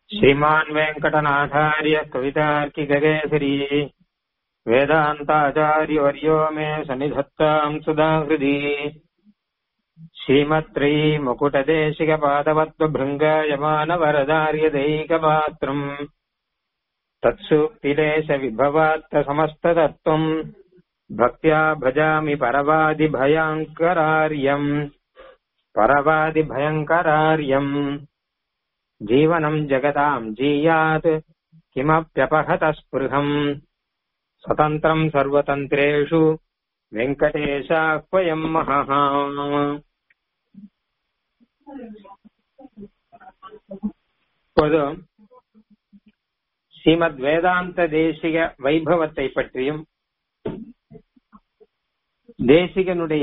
श्रीमान् वेङ्कटनाथार्य कवितार्किगगेसरी वेदान्ताचार्यवर्यो मे सन्निधत्ताम् सुधाहृदि श्रीमत्रै मुकुटदेशिकपादवत्वभृङ्गायमानवरदार्यदैकपात्रम् तत्सूक्तिलेशविभवात्तसमस्ततत्त्वम् भक्त्या भजामि परवादिभयङ्करार्यम् परवादिभयङ्करार्यम् जीवनम् जगताम् जीयात् किमप्यपहत स्पृहम् स्वतन्त्रम् सर्वतन्त्रेषु வெங்கடேஷாஹ்வயம் மகா இப்போது ஸ்ரீமத் வேதாந்த தேசிக வைபவத்தை பற்றியும் தேசிகனுடைய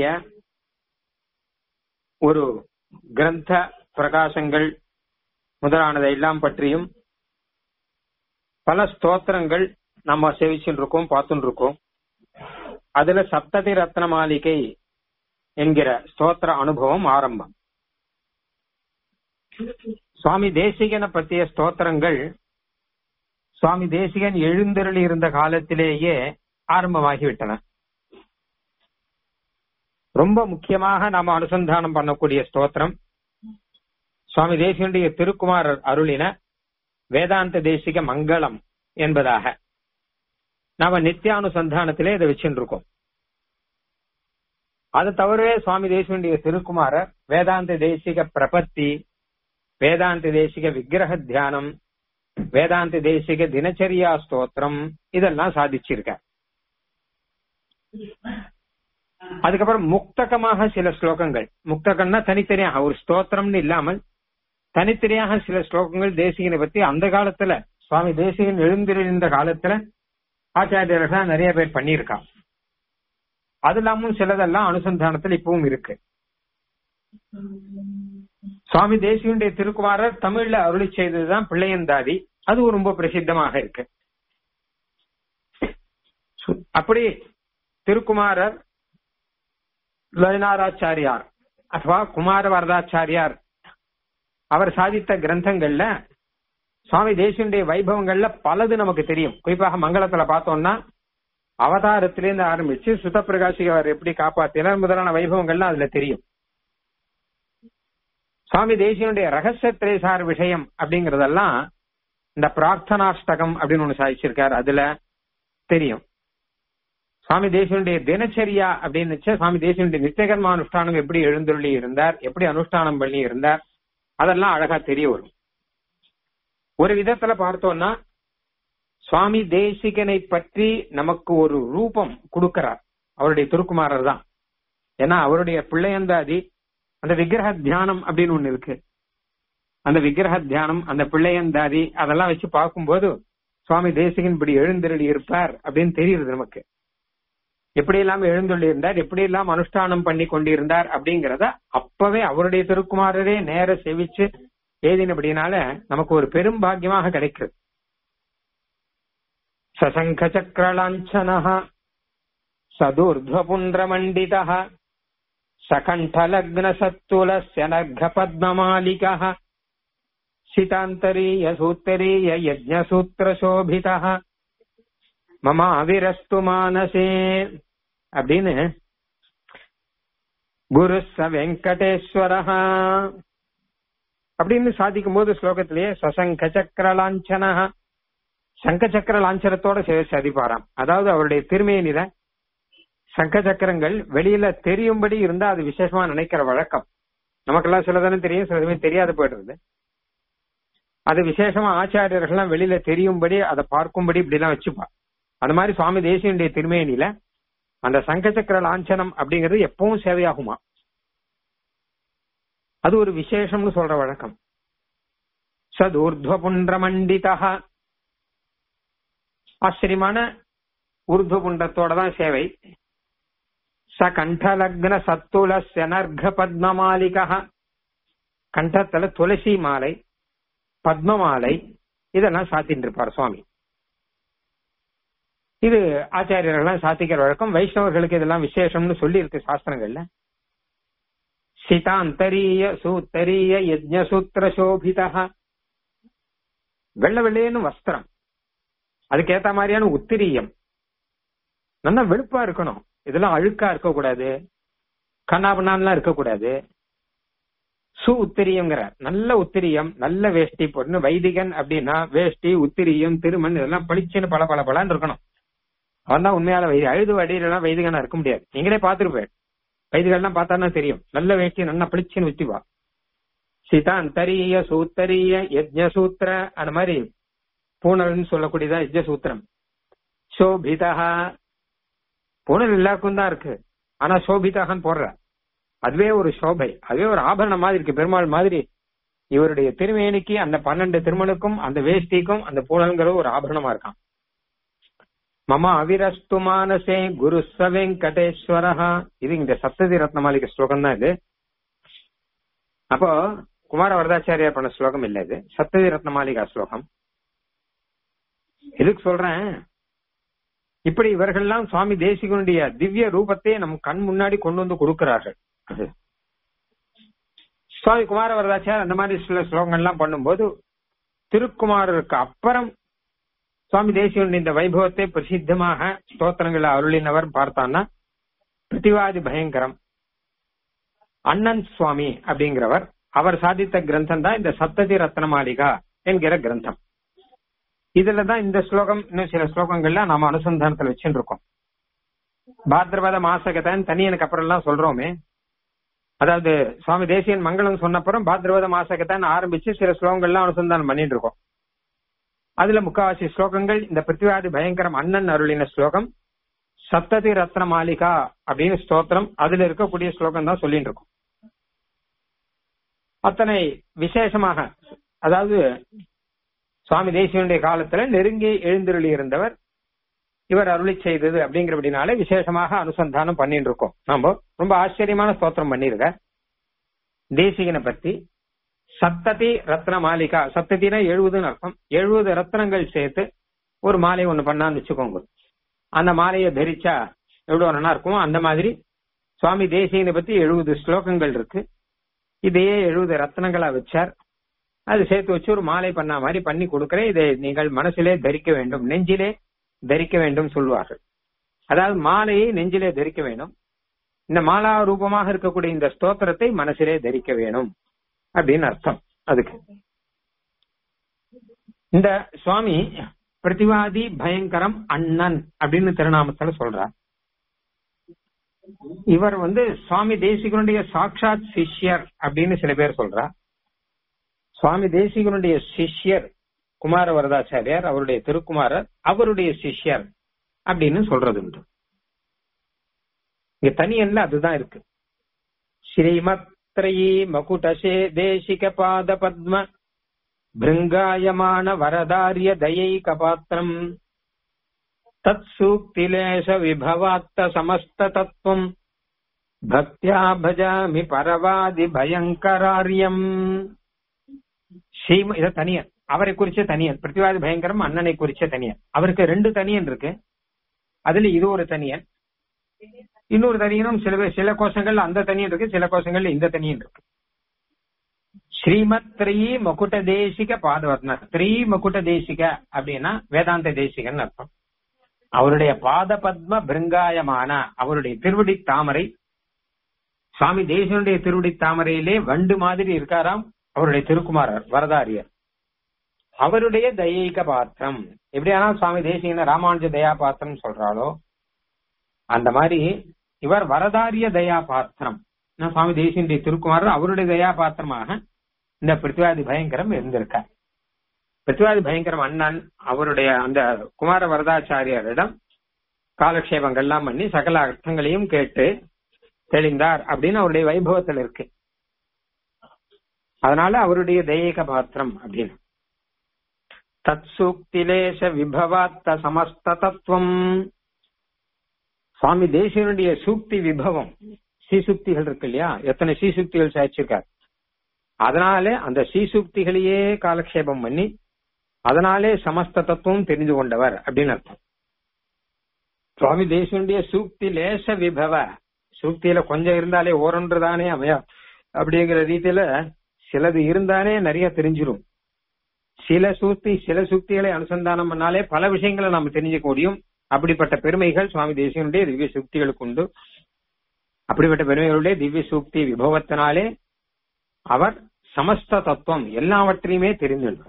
ஒரு கிரந்த பிரகாசங்கள் முதலானதை எல்லாம் பற்றியும் பல ஸ்தோத்திரங்கள் நம்ம சேவிச்சுட்டு இருக்கோம் பார்த்துட்டு இருக்கோம் அதுல சப்ததி ரத்ன மாளிகை என்கிற ஸ்தோத்திர அனுபவம் ஆரம்பம் சுவாமி தேசிகனை பற்றிய ஸ்தோத்திரங்கள் சுவாமி தேசிகன் எழுந்தருளி இருந்த காலத்திலேயே ஆரம்பமாகிவிட்டன ரொம்ப முக்கியமாக நாம அனுசந்தானம் பண்ணக்கூடிய ஸ்தோத்திரம் சுவாமி தேசிகனுடைய திருக்குமாரர் அருளின வேதாந்த தேசிக மங்களம் என்பதாக நாம நித்தியானுசந்தானத்திலே இதை வச்சுட்டு இருக்கோம் அது தவிரவே சுவாமி தேசிகனுடைய திருக்குமாரர் வேதாந்த தேசிக பிரபத்தி வேதாந்த தேசிக விக்கிரக தியானம் வேதாந்த தேசிக தினச்சரியா ஸ்தோத்திரம் இதெல்லாம் சாதிச்சிருக்க அதுக்கப்புறம் முக்தகமாக சில ஸ்லோகங்கள் முக்தகம்னா தனித்தனியாக ஒரு ஸ்தோத்திரம்னு இல்லாமல் தனித்தனியாக சில ஸ்லோகங்கள் தேசிகனை பத்தி அந்த காலத்துல சுவாமி தேசிகன் எழுந்திருந்த காலத்துல ஆச்சாரியர்கள் நிறைய பேர் பண்ணியிருக்கா அது இல்லாமல் சிலதெல்லாம் அனுசந்தானத்தில் இப்பவும் இருக்கு சுவாமி தேசியனுடைய திருக்குமாரர் தமிழ்ல அருளி செய்ததுதான் பிள்ளையந்தாதி அது ரொம்ப பிரசித்தமாக இருக்கு அப்படி திருக்குமாரர் லயனாராச்சாரியார் அதுவா குமார வரதாச்சாரியார் அவர் சாதித்த கிரந்தங்கள்ல சுவாமி தேசியனுடைய வைபவங்கள்ல பலது நமக்கு தெரியும் குறிப்பாக மங்களத்துல பார்த்தோம்னா அவதாரத்திலேருந்து ஆரம்பிச்சு சுத பிரகாஷி அவர் எப்படி காப்பாத்தினார் முதலான வைபவங்கள்லாம் அதுல தெரியும் சுவாமி தேசியனுடைய ரகசிய திரேசார் விஷயம் அப்படிங்கறதெல்லாம் இந்த பிரார்த்தனாஷ்டகம் அப்படின்னு ஒண்ணு சாதிச்சிருக்காரு அதுல தெரியும் சுவாமி தேசியனுடைய தினச்சரியா அப்படின்னு சுவாமி தேசியனுடைய நித்தியகர்ம அனுஷ்டானம் எப்படி எழுந்துள்ளி இருந்தார் எப்படி அனுஷ்டானம் பண்ணி இருந்தார் அதெல்லாம் அழகா தெரிய வரும் ஒரு விதத்துல பார்த்தோம்னா சுவாமி தேசிகனை பற்றி நமக்கு ஒரு ரூபம் கொடுக்கிறார் அவருடைய திருக்குமாரர் தான் ஏன்னா அவருடைய பிள்ளையந்தாதி அந்த விக்கிரக தியானம் அப்படின்னு ஒண்ணு இருக்கு அந்த விக்கிரக தியானம் அந்த பிள்ளையந்தாதி அதெல்லாம் வச்சு பார்க்கும்போது சுவாமி தேசிகன் இப்படி எழுந்திரளி இருப்பார் அப்படின்னு தெரியுது நமக்கு எப்படி எல்லாம் எழுந்துள்ளி இருந்தார் எப்படி எல்லாம் அனுஷ்டானம் பண்ணி கொண்டிருந்தார் அப்படிங்கிறத அப்பவே அவருடைய திருக்குமாரரே நேர செவிச்சு எழுதினபடினால நமக்கு ஒரு பெரும் பாக்கியமாக கிடைக்கிறது சசங்க சக்கரலாஞ்சன சதுர்ध्वपुण्ड्रमण्डितः सकण्ठलग्नसत्तुलस्य नर्घपद्ममालिकः सितान्तरीयसूत्तरीय यज्ञसूत्रशोभितः மம அவிரஸ்து மானசே அப்படின்னு குரு ச வெங்கடேஸ்வரஹா அப்படின்னு சாதிக்கும் போது ஸ்லோகத்திலேயே சசங்க சக்கர லாஞ்சனா சங்க சக்கர லாஞ்சனத்தோட சதிப்பாராம் அதாவது அவருடைய திருமேனில சங்க சக்கரங்கள் வெளியில தெரியும்படி இருந்தா அது விசேஷமா நினைக்கிற வழக்கம் நமக்கெல்லாம் சிலதானே தெரியும் சிலதுமே தெரியாது போயிடுறது அது விசேஷமா ஆச்சாரியர்கள்லாம் வெளியில தெரியும்படி அதை பார்க்கும்படி இப்படி எல்லாம் வச்சுப்பா அந்த மாதிரி சுவாமி தேசியனுடைய திருமேனில அந்த சங்க சக்கர லாஞ்சனம் அப்படிங்கிறது எப்பவும் சேவையாகுமா அது ஒரு விசேஷம்னு சொல்ற வழக்கம் சதுர்துவ புண்டமண்டிதா ஆச்சரியமான ஊர்துவ புண்டத்தோட தான் சேவை ச கண்டலக்ன சத்துல செனர்க பத்ம மாலிகா கண்டத்துல துளசி மாலை பத்ம மாலை இதெல்லாம் சாத்திட்டு இருப்பார் சுவாமி இது ஆச்சாரியர்கள்லாம் சாத்திக்கிற வழக்கம் வைஷ்ணவர்களுக்கு இதெல்லாம் விசேஷம்னு சொல்லி இருக்கு சாஸ்திரங்கள்ல சிதாந்தரிய சூத்தரிய யஜ்ஞசூத்திர சோபிதா வெள்ளை வெள்ளையன்னு வஸ்திரம் அதுக்கேத்த மாதிரியான உத்திரியம் நல்லா வெளுப்பா இருக்கணும் இதெல்லாம் அழுக்கா இருக்கக்கூடாது கண்ணாபண்ணான்லாம் இருக்கக்கூடாது சு உத்திரியங்கிற நல்ல உத்திரியம் நல்ல வேஷ்டி போட்டு வைதிகன் அப்படின்னா வேஷ்டி உத்திரியம் திருமண் இதெல்லாம் பளிச்சுன்னு பல பல பலன்னு இருக்கணும் அவன் தான் உண்மையால வைதி அழுது வடியிலாம் வைதிகனா இருக்க முடியாது நீங்களே பாத்துருப்பேன் வைதிகள்லாம் பார்த்தானா தெரியும் நல்ல வேஷ்டி நல்லா பளிச்சுன்னு வச்சுவா சிதாந்தரிய சூத்தரிய யஜ்ஞ சூத்திர அந்த மாதிரி பூனல்னு சொல்லக்கூடியதா யஜ்ஞ சூத்திரம் சோபிதா பூனல் எல்லாருக்கும் தான் இருக்கு ஆனா சோபிதாகன்னு போடுற அதுவே ஒரு சோபை அதுவே ஒரு ஆபரணம் மாதிரி இருக்கு பெருமாள் மாதிரி இவருடைய திருமேனிக்கு அந்த பன்னெண்டு திருமணுக்கும் அந்த வேஷ்டிக்கும் அந்த பூனல்ங்கிறது ஒரு ஆபரணமா இருக்கான் மம அவிரஸ்து மானசே குரு வெங்கடேஸ்வரஹா இது இந்த சப்ததி ரத்னமாளிகை ஸ்லோகம் தான் இது அப்போ குமார வரதாச்சாரியார் பண்ண ஸ்லோகம் இல்ல இது சப்ததி ரத்னமாளிகா ஸ்லோகம் எதுக்கு சொல்றேன் இப்படி இவர்கள்லாம் சுவாமி தேசிகனுடைய திவ்ய ரூபத்தை நம் கண் முன்னாடி கொண்டு வந்து கொடுக்கிறார்கள் அது சுவாமி குமார வரதாச்சார் அந்த மாதிரி சில ஸ்லோகங்கள்லாம் பண்ணும்போது திருக்குமாரருக்கு அப்புறம் சுவாமி தேசிகனுடைய இந்த வைபவத்தை பிரசித்தமாக ஸ்தோத்திரங்களை அருளினவர் பார்த்தான்னா பிரதிவாதி பயங்கரம் அண்ணன் சுவாமி அப்படிங்கிறவர் அவர் சாதித்த கிரந்தம் தான் இந்த சப்ததி ரத்னமாளிகா என்கிற கிரந்தம் இதுலதான் இந்த ஸ்லோகம் இன்னும் சில ஸ்லோகங்கள்ல நாம அனுசந்தானத்துல வச்சுட்டு இருக்கோம் பாத்ரபத மாசகதான் தனியனுக்கு அப்புறம் எல்லாம் சொல்றோமே அதாவது சுவாமி தேசியன் மங்களம் சொன்னப்புறம் பாத்ரபத மாசகத்தான் ஆரம்பிச்சு சில ஸ்லோகங்கள்லாம் அனுசந்தானம் பண்ணிட்டு இருக்கோம் அதுல முக்காவாசி ஸ்லோகங்கள் இந்த பிருத்திவாதி பயங்கரம் அண்ணன் அருளின ஸ்லோகம் சப்ததி ரத்ன மாளிகா அப்படின்னு ஸ்தோத்திரம் அதுல இருக்கக்கூடிய ஸ்லோகம் தான் சொல்லிட்டு இருக்கோம் அத்தனை விசேஷமாக அதாவது சுவாமி தேசியனுடைய காலத்துல நெருங்கி எழுந்தருளி இருந்தவர் இவர் அருளி செய்தது அப்படிங்கிறபடினால விசேஷமாக அனுசந்தானம் பண்ணிட்டு இருக்கோம் நாம ரொம்ப ஆச்சரியமான ஸ்தோத்திரம் பண்ணிருக்க தேசிகனை பத்தி சப்ததி ரத்ன மாளிகா சப்தத்தினா எழுபதுன்னு அர்த்தம் எழுபது ரத்னங்கள் சேர்த்து ஒரு மாலை ஒண்ணு பண்ணான்னு வச்சுக்கோங்க அந்த மாலையை தரிச்சா எவ்வளவு நல்லா இருக்குமோ அந்த மாதிரி சுவாமி தேசியனை பத்தி எழுபது ஸ்லோகங்கள் இருக்கு இதையே எழுபது ரத்னங்களா வச்சார் அது சேர்த்து வச்சு ஒரு மாலை பண்ண மாதிரி பண்ணி கொடுக்கிறேன் இதை நீங்கள் மனசிலே தரிக்க வேண்டும் நெஞ்சிலே தரிக்க வேண்டும் சொல்வார்கள் அதாவது மாலையை நெஞ்சிலே தரிக்க வேண்டும் இந்த மாலா ரூபமாக இருக்கக்கூடிய இந்த ஸ்தோத்திரத்தை மனசிலே தரிக்க வேணும் அப்படின்னு அர்த்தம் அதுக்கு இந்த சுவாமி பிரதிவாதி பயங்கரம் அண்ணன் அப்படின்னு திருநாமத்துல சொல்றார் இவர் வந்து சுவாமி தேசிகனுடைய சாட்சாத் சிஷ்யர் அப்படின்னு சில பேர் சொல்றா சுவாமி தேசிகனுடைய சிஷ்யர் குமார வரதாச்சாரியார் அவருடைய திருக்குமாரர் அவருடைய சிஷ்யர் அப்படின்னு சொல்றது உண்டு இங்க தனியன்ல அதுதான் இருக்கு ஸ்ரீமத் त्रयी मकुटशे देशिकपाद पद्म भृङ्गायमान वरदार्य दयैकपात्रम् तत्सूक्तिलेश विभवात्त समस्ततत्त्वम् பக்தியா பஜாமி பரவாதி பயங்கராரியம் ஸ்ரீம இத தனியன் அவரை குறிச்ச தனியன் பிரதிவாதி பயங்கரம் அண்ணனை குறிச்ச தனியன் அவருக்கு ரெண்டு தனியன் இருக்கு அதுல இது ஒரு தனியன் இன்னொரு தனியனும் சில பேர் சில கோஷங்கள்ல அந்த தனியன் இருக்கு சில கோஷங்கள்ல இந்த தனியன் இருக்கு ஸ்ரீமத் த்ரீ மகுட தேசிக பாதவத்ன த்ரீ மகுட தேசிக அப்படின்னா வேதாந்த தேசிகன் அர்த்தம் அவருடைய பாத பத்ம பிருங்காயமான அவருடைய திருவடி தாமரை சுவாமி தேசனுடைய திருவடி தாமரையிலே வண்டு மாதிரி இருக்காராம் அவருடைய திருக்குமாரர் வரதாரியர் அவருடைய தயைக பாத்திரம் எப்படியானா சுவாமி தேசிகன ராமானுஜ தயா பாத்திரம் சொல்றாளோ அந்த மாதிரி இவர் வரதாரிய தயா பாத்திரம் சுவாமி தேசியனுடைய திருக்குமாரர் அவருடைய தயா பாத்திரமாக இந்த பிருத்திவாதி பயங்கரம் இருந்திருக்கார் பிருத்திவாதி பயங்கரம் அண்ணன் அவருடைய அந்த குமார வரதாச்சாரியரிடம் காலக்ஷேபங்கள்லாம் பண்ணி சகல அர்த்தங்களையும் கேட்டு தெளிந்தார் அப்படின்னு அவருடைய வைபவத்தில் இருக்கு அதனால அவருடைய தெய்வீக பாத்திரம் அப்படின்னு தத் சூக்திலேச விபவாத்த சமஸ்த தத்துவம் சுவாமி தேசியனுடைய சூக்தி விபவம் சீசுக்திகள் இருக்கு இல்லையா எத்தனை சீசுக்திகள் சாய்ச்சிருக்கார் அதனாலே அந்த சீசுக்திகளையே காலக்ஷேபம் பண்ணி அதனாலே சமஸ்த தத்துவம் தெரிந்து கொண்டவர் அப்படின்னு அர்த்தம் சுவாமி தேசியனுடைய சூக்தி லேச விபவ சூக்தியில கொஞ்சம் இருந்தாலே ஓரொன்று தானே அமையா அப்படிங்கிற ரீதியில சிலது இருந்தாலே நிறைய தெரிஞ்சிரும் சில சூக்தி சில சூக்திகளை அனுசந்தானம் பண்ணாலே பல விஷயங்களை நாம தெரிஞ்சுக்க முடியும் அப்படிப்பட்ட பெருமைகள் சுவாமி தேசியனுடைய திவ்ய சூக்திகளுக்கு உண்டு அப்படிப்பட்ட பெருமைகளுடைய திவ்ய சூக்தி விபவத்தினாலே அவர் சமஸ்த தத்துவம் எல்லாவற்றையுமே தெரிந்துள்ளார்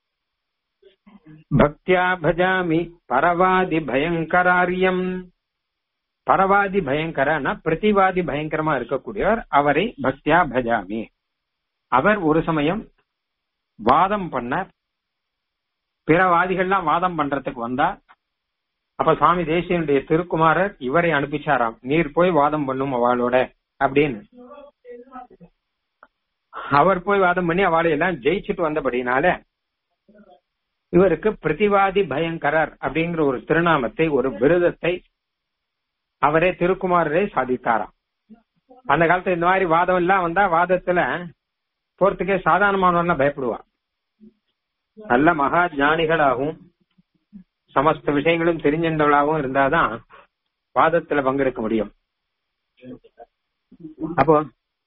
பக்தியா பஜாமி பரவாதி பயங்கராரியம் பரவாதி பயங்கரனா பிரதிவாதி பயங்கரமா இருக்கக்கூடியவர் அவரை பக்தியா பஜாமி அவர் ஒரு சமயம் வாதம் பண்ணார் பிற வாதிகள்லாம் வாதம் பண்றதுக்கு வந்தா அப்ப சுவாமி தேசியனுடைய திருக்குமாரர் இவரை அனுப்பிச்சாராம் நீர் போய் வாதம் பண்ணும் அவளோட அப்படின்னு அவர் போய் வாதம் பண்ணி அவளை எல்லாம் ஜெயிச்சுட்டு வந்தபடினால இவருக்கு பிரதிவாதி பயங்கரர் அப்படிங்கிற ஒரு திருநாமத்தை ஒரு விருதத்தை அவரே திருக்குமாரரே சாதித்தாராம் அந்த காலத்துல இந்த மாதிரி வாதம் எல்லாம் வந்தா வாதத்துல போறதுக்கே சாதாரணமானவர்லாம் பயப்படுவா நல்ல மகா ஞானிகளாகவும் சமஸ்த விஷயங்களும் தெரிஞ்சின்றவளாகவும் இருந்தாதான் வாதத்துல பங்கெடுக்க முடியும் அப்போ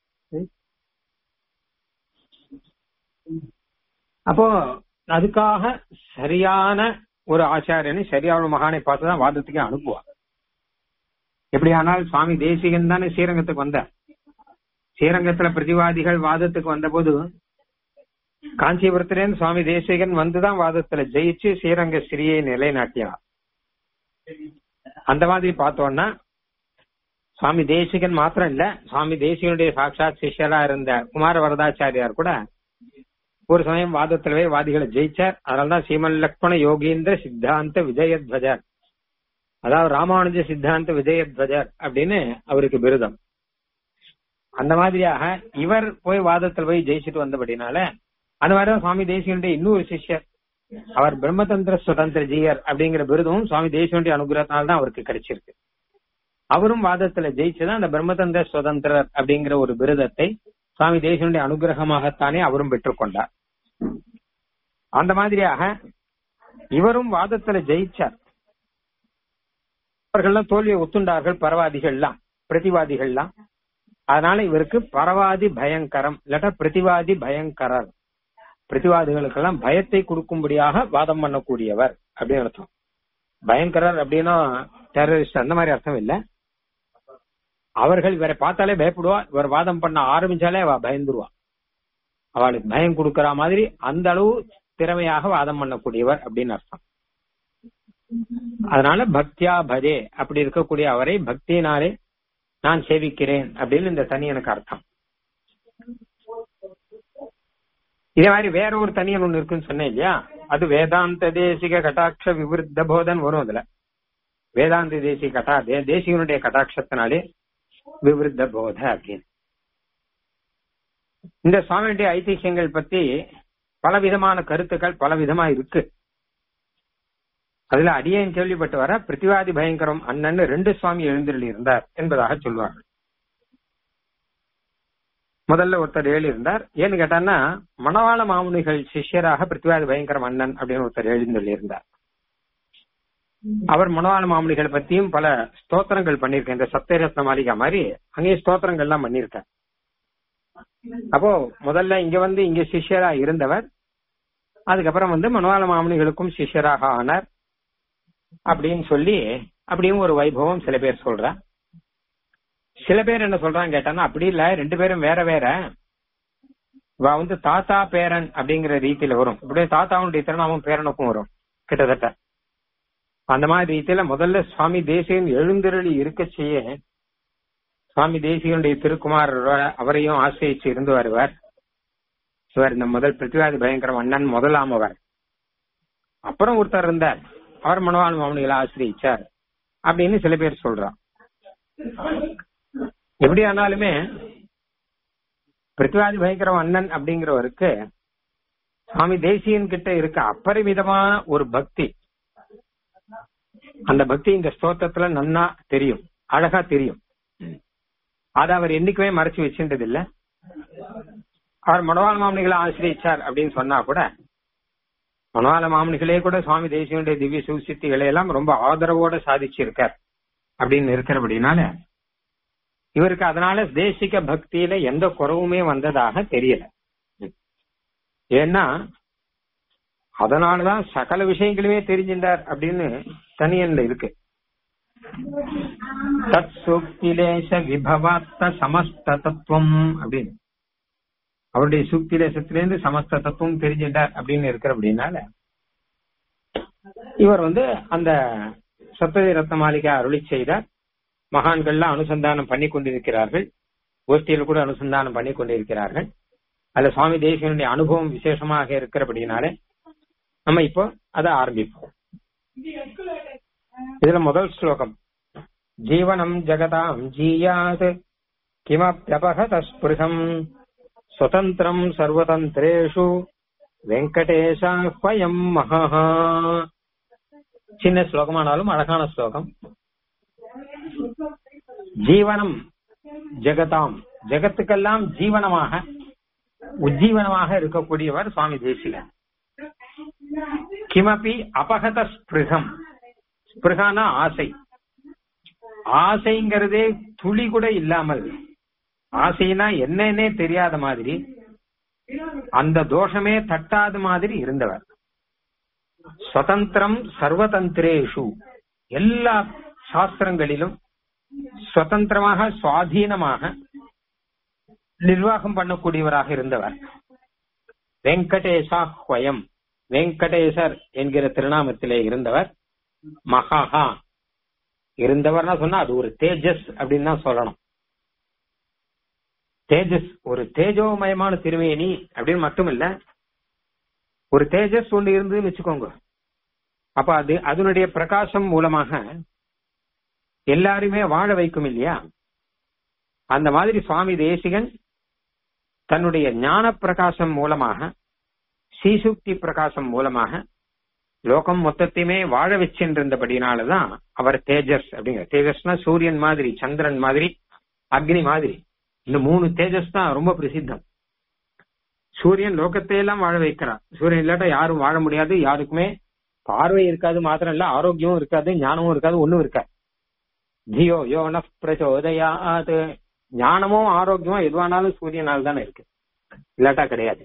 அப்போ அதுக்காக சரியான ஒரு ஆச்சாரியனை சரியான மகானை பார்த்துதான் வாதத்துக்கே அனுப்புவா எப்படி ஆனால் சுவாமி தேசிகன் தானே ஸ்ரீரங்கத்துக்கு வந்தார் ஸ்ரீரங்கத்துல பிரதிவாதிகள் வாதத்துக்கு வந்தபோது காஞ்சிபுரத்திலேருந்து சுவாமி தேசிகன் வந்துதான் வாதத்துல ஜெயிச்சு ஸ்ரீரங்க ஸ்ரீயை நிலைநாட்டினார் அந்த மாதிரி பார்த்தோம்னா சுவாமி தேசிகன் மாத்திரம் இல்ல சுவாமி தேசிகனுடைய சாட்சாத் சிஷ்யரா இருந்த குமார வரதாச்சாரியார் கூட ஒரு சமயம் வாதத்திலவே வாதிகளை ஜெயிச்சார் அதனாலதான் சீமன் லக்ஷ்மண யோகீந்திர சித்தாந்த விஜயத்வஜர் அதாவது ராமானுஜ சித்தாந்த விஜயத்வஜர் அப்படின்னு அவருக்கு விருதம் அந்த மாதிரியாக இவர் போய் வாதத்தில் போய் ஜெயிச்சுட்டு வந்தபடினால அந்த மாதிரிதான் சுவாமி தேசியனுடைய இன்னொரு சிஷ்யர் அவர் பிரம்மதந்திர சுதந்திர ஜீயர் அப்படிங்கிற விருதும் சுவாமி தேசியனுடைய அனுகிரகத்தினால தான் அவருக்கு கிடைச்சிருக்கு அவரும் வாதத்துல ஜெயிச்சுதான் அந்த பிரம்மதந்திர சுதந்திரர் அப்படிங்கிற ஒரு விருதத்தை சுவாமி தேசியனுடைய அனுகிரகமாகத்தானே அவரும் பெற்றுக்கொண்டார் அந்த மாதிரியாக இவரும் வாதத்துல ஜெயிச்சார் அவர்கள்லாம் தோல்வியை ஒத்துண்டார்கள் பரவாதிகள்லாம் பிரதிவாதிகள்லாம் அதனால இவருக்கு பரவாதி பயங்கரம் இல்லாட்டா பிரதிவாதி பயங்கரர் பிரதிவாதிகளுக்கெல்லாம் பயத்தை கொடுக்கும்படியாக வாதம் பண்ணக்கூடியவர் அப்படின்னு அர்த்தம் பயங்கரர் அப்படின்னா டெரரிஸ்ட் அந்த மாதிரி அர்த்தம் இல்ல அவர்கள் இவரை பார்த்தாலே பயப்படுவா இவர் வாதம் பண்ண ஆரம்பிச்சாலே அவ பயந்துருவா அவளுக்கு பயம் கொடுக்கற மாதிரி அந்த அளவு திறமையாக வாதம் பண்ணக்கூடியவர் அப்படின்னு அர்த்தம் அதனால பக்தியா பஜே அப்படி இருக்கக்கூடிய அவரை பக்தியினாலே நான் சேவிக்கிறேன் அப்படின்னு இந்த தனி எனக்கு அர்த்தம் இதே மாதிரி வேற ஒரு தனியன் ஒண்ணு இருக்குன்னு சொன்னேன் இல்லையா அது வேதாந்த தேசிக கட்டாட்ச விவருத்த போதன் வரும் அதுல வேதாந்த தேசிக கட்டா தே- தேசிகனுடைய கட்டாட்சத்தினாலே விவருத்த போத அப்படின்னு இந்த சுவாமியுடைய ஐதிஹ்யங்கள் பத்தி பல விதமான கருத்துக்கள் பல விதமா இருக்கு அதுல அடியேன் கேள்விப்பட்டு வர பிரதிவாதி பயங்கரம் அண்ணன் ரெண்டு சுவாமி எழுந்தருளி இருந்தார் என்பதாக சொல்வார்கள் முதல்ல ஒருத்தர் எழுதி இருந்தார் ஏன்னு கேட்டான்னா மணவாள மாமுனிகள் சிஷ்யராக பிருத்திவாதி பயங்கரம் அண்ணன் அப்படின்னு ஒருத்தர் எழுந்தருளி இருந்தார் அவர் மணவாள மாமுனிகள் பத்தியும் பல ஸ்தோத்திரங்கள் பண்ணியிருக்கேன் இந்த சத்தியரத்ன மாளிகா மாதிரி அங்கேயும் ஸ்தோத்திரங்கள்லாம் பண்ணியிருக்கார் அப்போ முதல்ல இங்க வந்து இங்க சிஷ்யரா இருந்தவர் அதுக்கப்புறம் வந்து மனவாள மாமுனிகளுக்கும் சிஷ்யராக ஆனார் அப்படின்னு சொல்லி அப்படியும் ஒரு வைபவம் சில பேர் சொல்றா சில பேர் என்ன சொல்றாங்க கேட்டான்னா அப்படி இல்ல ரெண்டு பேரும் வேற வேற இவ வந்து தாத்தா பேரன் அப்படிங்கிற ரீதியில வரும் இப்படியே தாத்தாவுடைய திருநாமம் பேரனுக்கும் வரும் கிட்டத்தட்ட அந்த மாதிரி ரீதியில முதல்ல சுவாமி தேசியன் எழுந்திரளி இருக்க செய்ய சுவாமி தேசிகனுடைய திருக்குமார் அவரையும் ஆசிரியிச்சு இருந்து வருவார் இவர் இந்த முதல் பிருத்திவாதி பயங்கரம் அண்ணன் முதலாமவர் அப்புறம் ஒருத்தர் இருந்தார் அவர் மனவாள் மாமனிகளை ஆசிரியிச்சார் அப்படின்னு சில பேர் சொல்றான் எப்படி ஆனாலுமே பிருத்திவாதி பயங்கரம் அண்ணன் அப்படிங்கிறவருக்கு சுவாமி தேசியன் கிட்ட இருக்க அப்பரிமிதமான ஒரு பக்தி அந்த பக்தி இந்த ஸ்தோத்திரத்துல நன்னா தெரியும் அழகா தெரியும் அதை அவர் என்னைக்குமே மறைச்சு வச்சுன்றது இல்ல அவர் மணவாள மாமனிகளை ஆசிரியிச்சார் அப்படின்னு சொன்னா கூட மணவாள மாமனிகளே கூட சுவாமி தேசியனுடைய திவ்ய சுசித்திகளை எல்லாம் ரொம்ப ஆதரவோட சாதிச்சிருக்கார் அப்படின்னு இருக்கிறபடினால இவருக்கு அதனால தேசிக பக்தியில எந்த குறவுமே வந்ததாக தெரியல ஏன்னா அதனாலதான் சகல விஷயங்களுமே தெரிஞ்சின்றார் அப்படின்னு தனியன்ல இருக்கு தத் சூக்திலேச விபவாத்த சமஸ்த தத்துவம் அப்படின்னு அவருடைய சூக்திலேசத்திலிருந்து சமஸ்த தத்துவம் தெரிஞ்சின்றார் அப்படின்னு இருக்கிற அப்படின்னால இவர் வந்து அந்த சப்ததி ரத்ன மாளிகை அருளி செய்த மகான்கள்லாம் அனுசந்தானம் பண்ணி கொண்டிருக்கிறார்கள் கோஷ்டியில் கூட அனுசந்தானம் பண்ணி கொண்டிருக்கிறார்கள் அதுல சுவாமி தேசியனுடைய அனுபவம் விசேஷமாக இருக்கிறபடினாலே நம்ம இப்போ அதை ஆரம்பிப்போம் இதுல முதல் ஸ்லோகம் ஜீவனம் ஜகதாம் ஜீயாத் கிமப்யபகதஸ்பிருகம் சுதந்திரம் சர்வதந்திரேஷு வெங்கடேஷாஹ்வயம் மகா சின்ன ஸ்லோகமானாலும் அழகான ஸ்லோகம் ஜீவனம் ஜெகதாம் ஜெகத்துக்கெல்லாம் ஜீவனமாக உஜ்ஜீவனமாக இருக்கக்கூடியவர் சுவாமி தேசிகன் கிமபி அபகத ஸ்பிருகம் ஸ்பிருகானா ஆசை ஆசைங்கிறதே துளி கூட இல்லாமல் ஆசைனா என்னன்னே தெரியாத மாதிரி அந்த தோஷமே தட்டாத மாதிரி இருந்தவர் சுதந்திரம் சர்வதந்திரேஷு எல்லா சாஸ்திரங்களிலும் சுதந்திரமாக சுவாதீனமாக நிர்வாகம் பண்ணக்கூடியவராக இருந்தவர் வெங்கடேசா ஹ்வயம் வெங்கடேசர் என்கிற திருநாமத்திலே இருந்தவர் மகாஹா இருந்தவர்னா சொன்னா அது ஒரு தேஜஸ் அப்படின்னு தான் சொல்லணும் தேஜஸ் ஒரு தேஜோமயமான திருமேனி அப்படின்னு மட்டும் இல்ல ஒரு தேஜஸ் ஒன்று இருந்ததுன்னு வச்சுக்கோங்க அப்ப அது அதனுடைய பிரகாசம் மூலமாக எல்லாருமே வாழ வைக்கும் இல்லையா அந்த மாதிரி சுவாமி தேசிகன் தன்னுடைய ஞான பிரகாசம் மூலமாக சீசுக்தி பிரகாசம் மூலமாக லோகம் மொத்தத்தையுமே வாழ வச்சிருந்தபடினாலதான் அவர் தேஜஸ் அப்படிங்கிற தேஜஸ்னா சூரியன் மாதிரி சந்திரன் மாதிரி அக்னி மாதிரி இந்த மூணு தேஜஸ் தான் ரொம்ப பிரசித்தம் சூரியன் லோகத்தை எல்லாம் வாழ வைக்கிறார் சூரியன் இல்லாட்டா யாரும் வாழ முடியாது யாருக்குமே பார்வை இருக்காது மாத்திரம் இல்ல ஆரோக்கியமும் இருக்காது ஞானமும் இருக்காது ஒண்ணும் இருக்காது தியோ யோன பிரச்சோதயாது ஞானமும் ஆரோக்கியமும் எதுவானாலும் சூரியனால் தானே இருக்கு இல்லாட்டா கிடையாது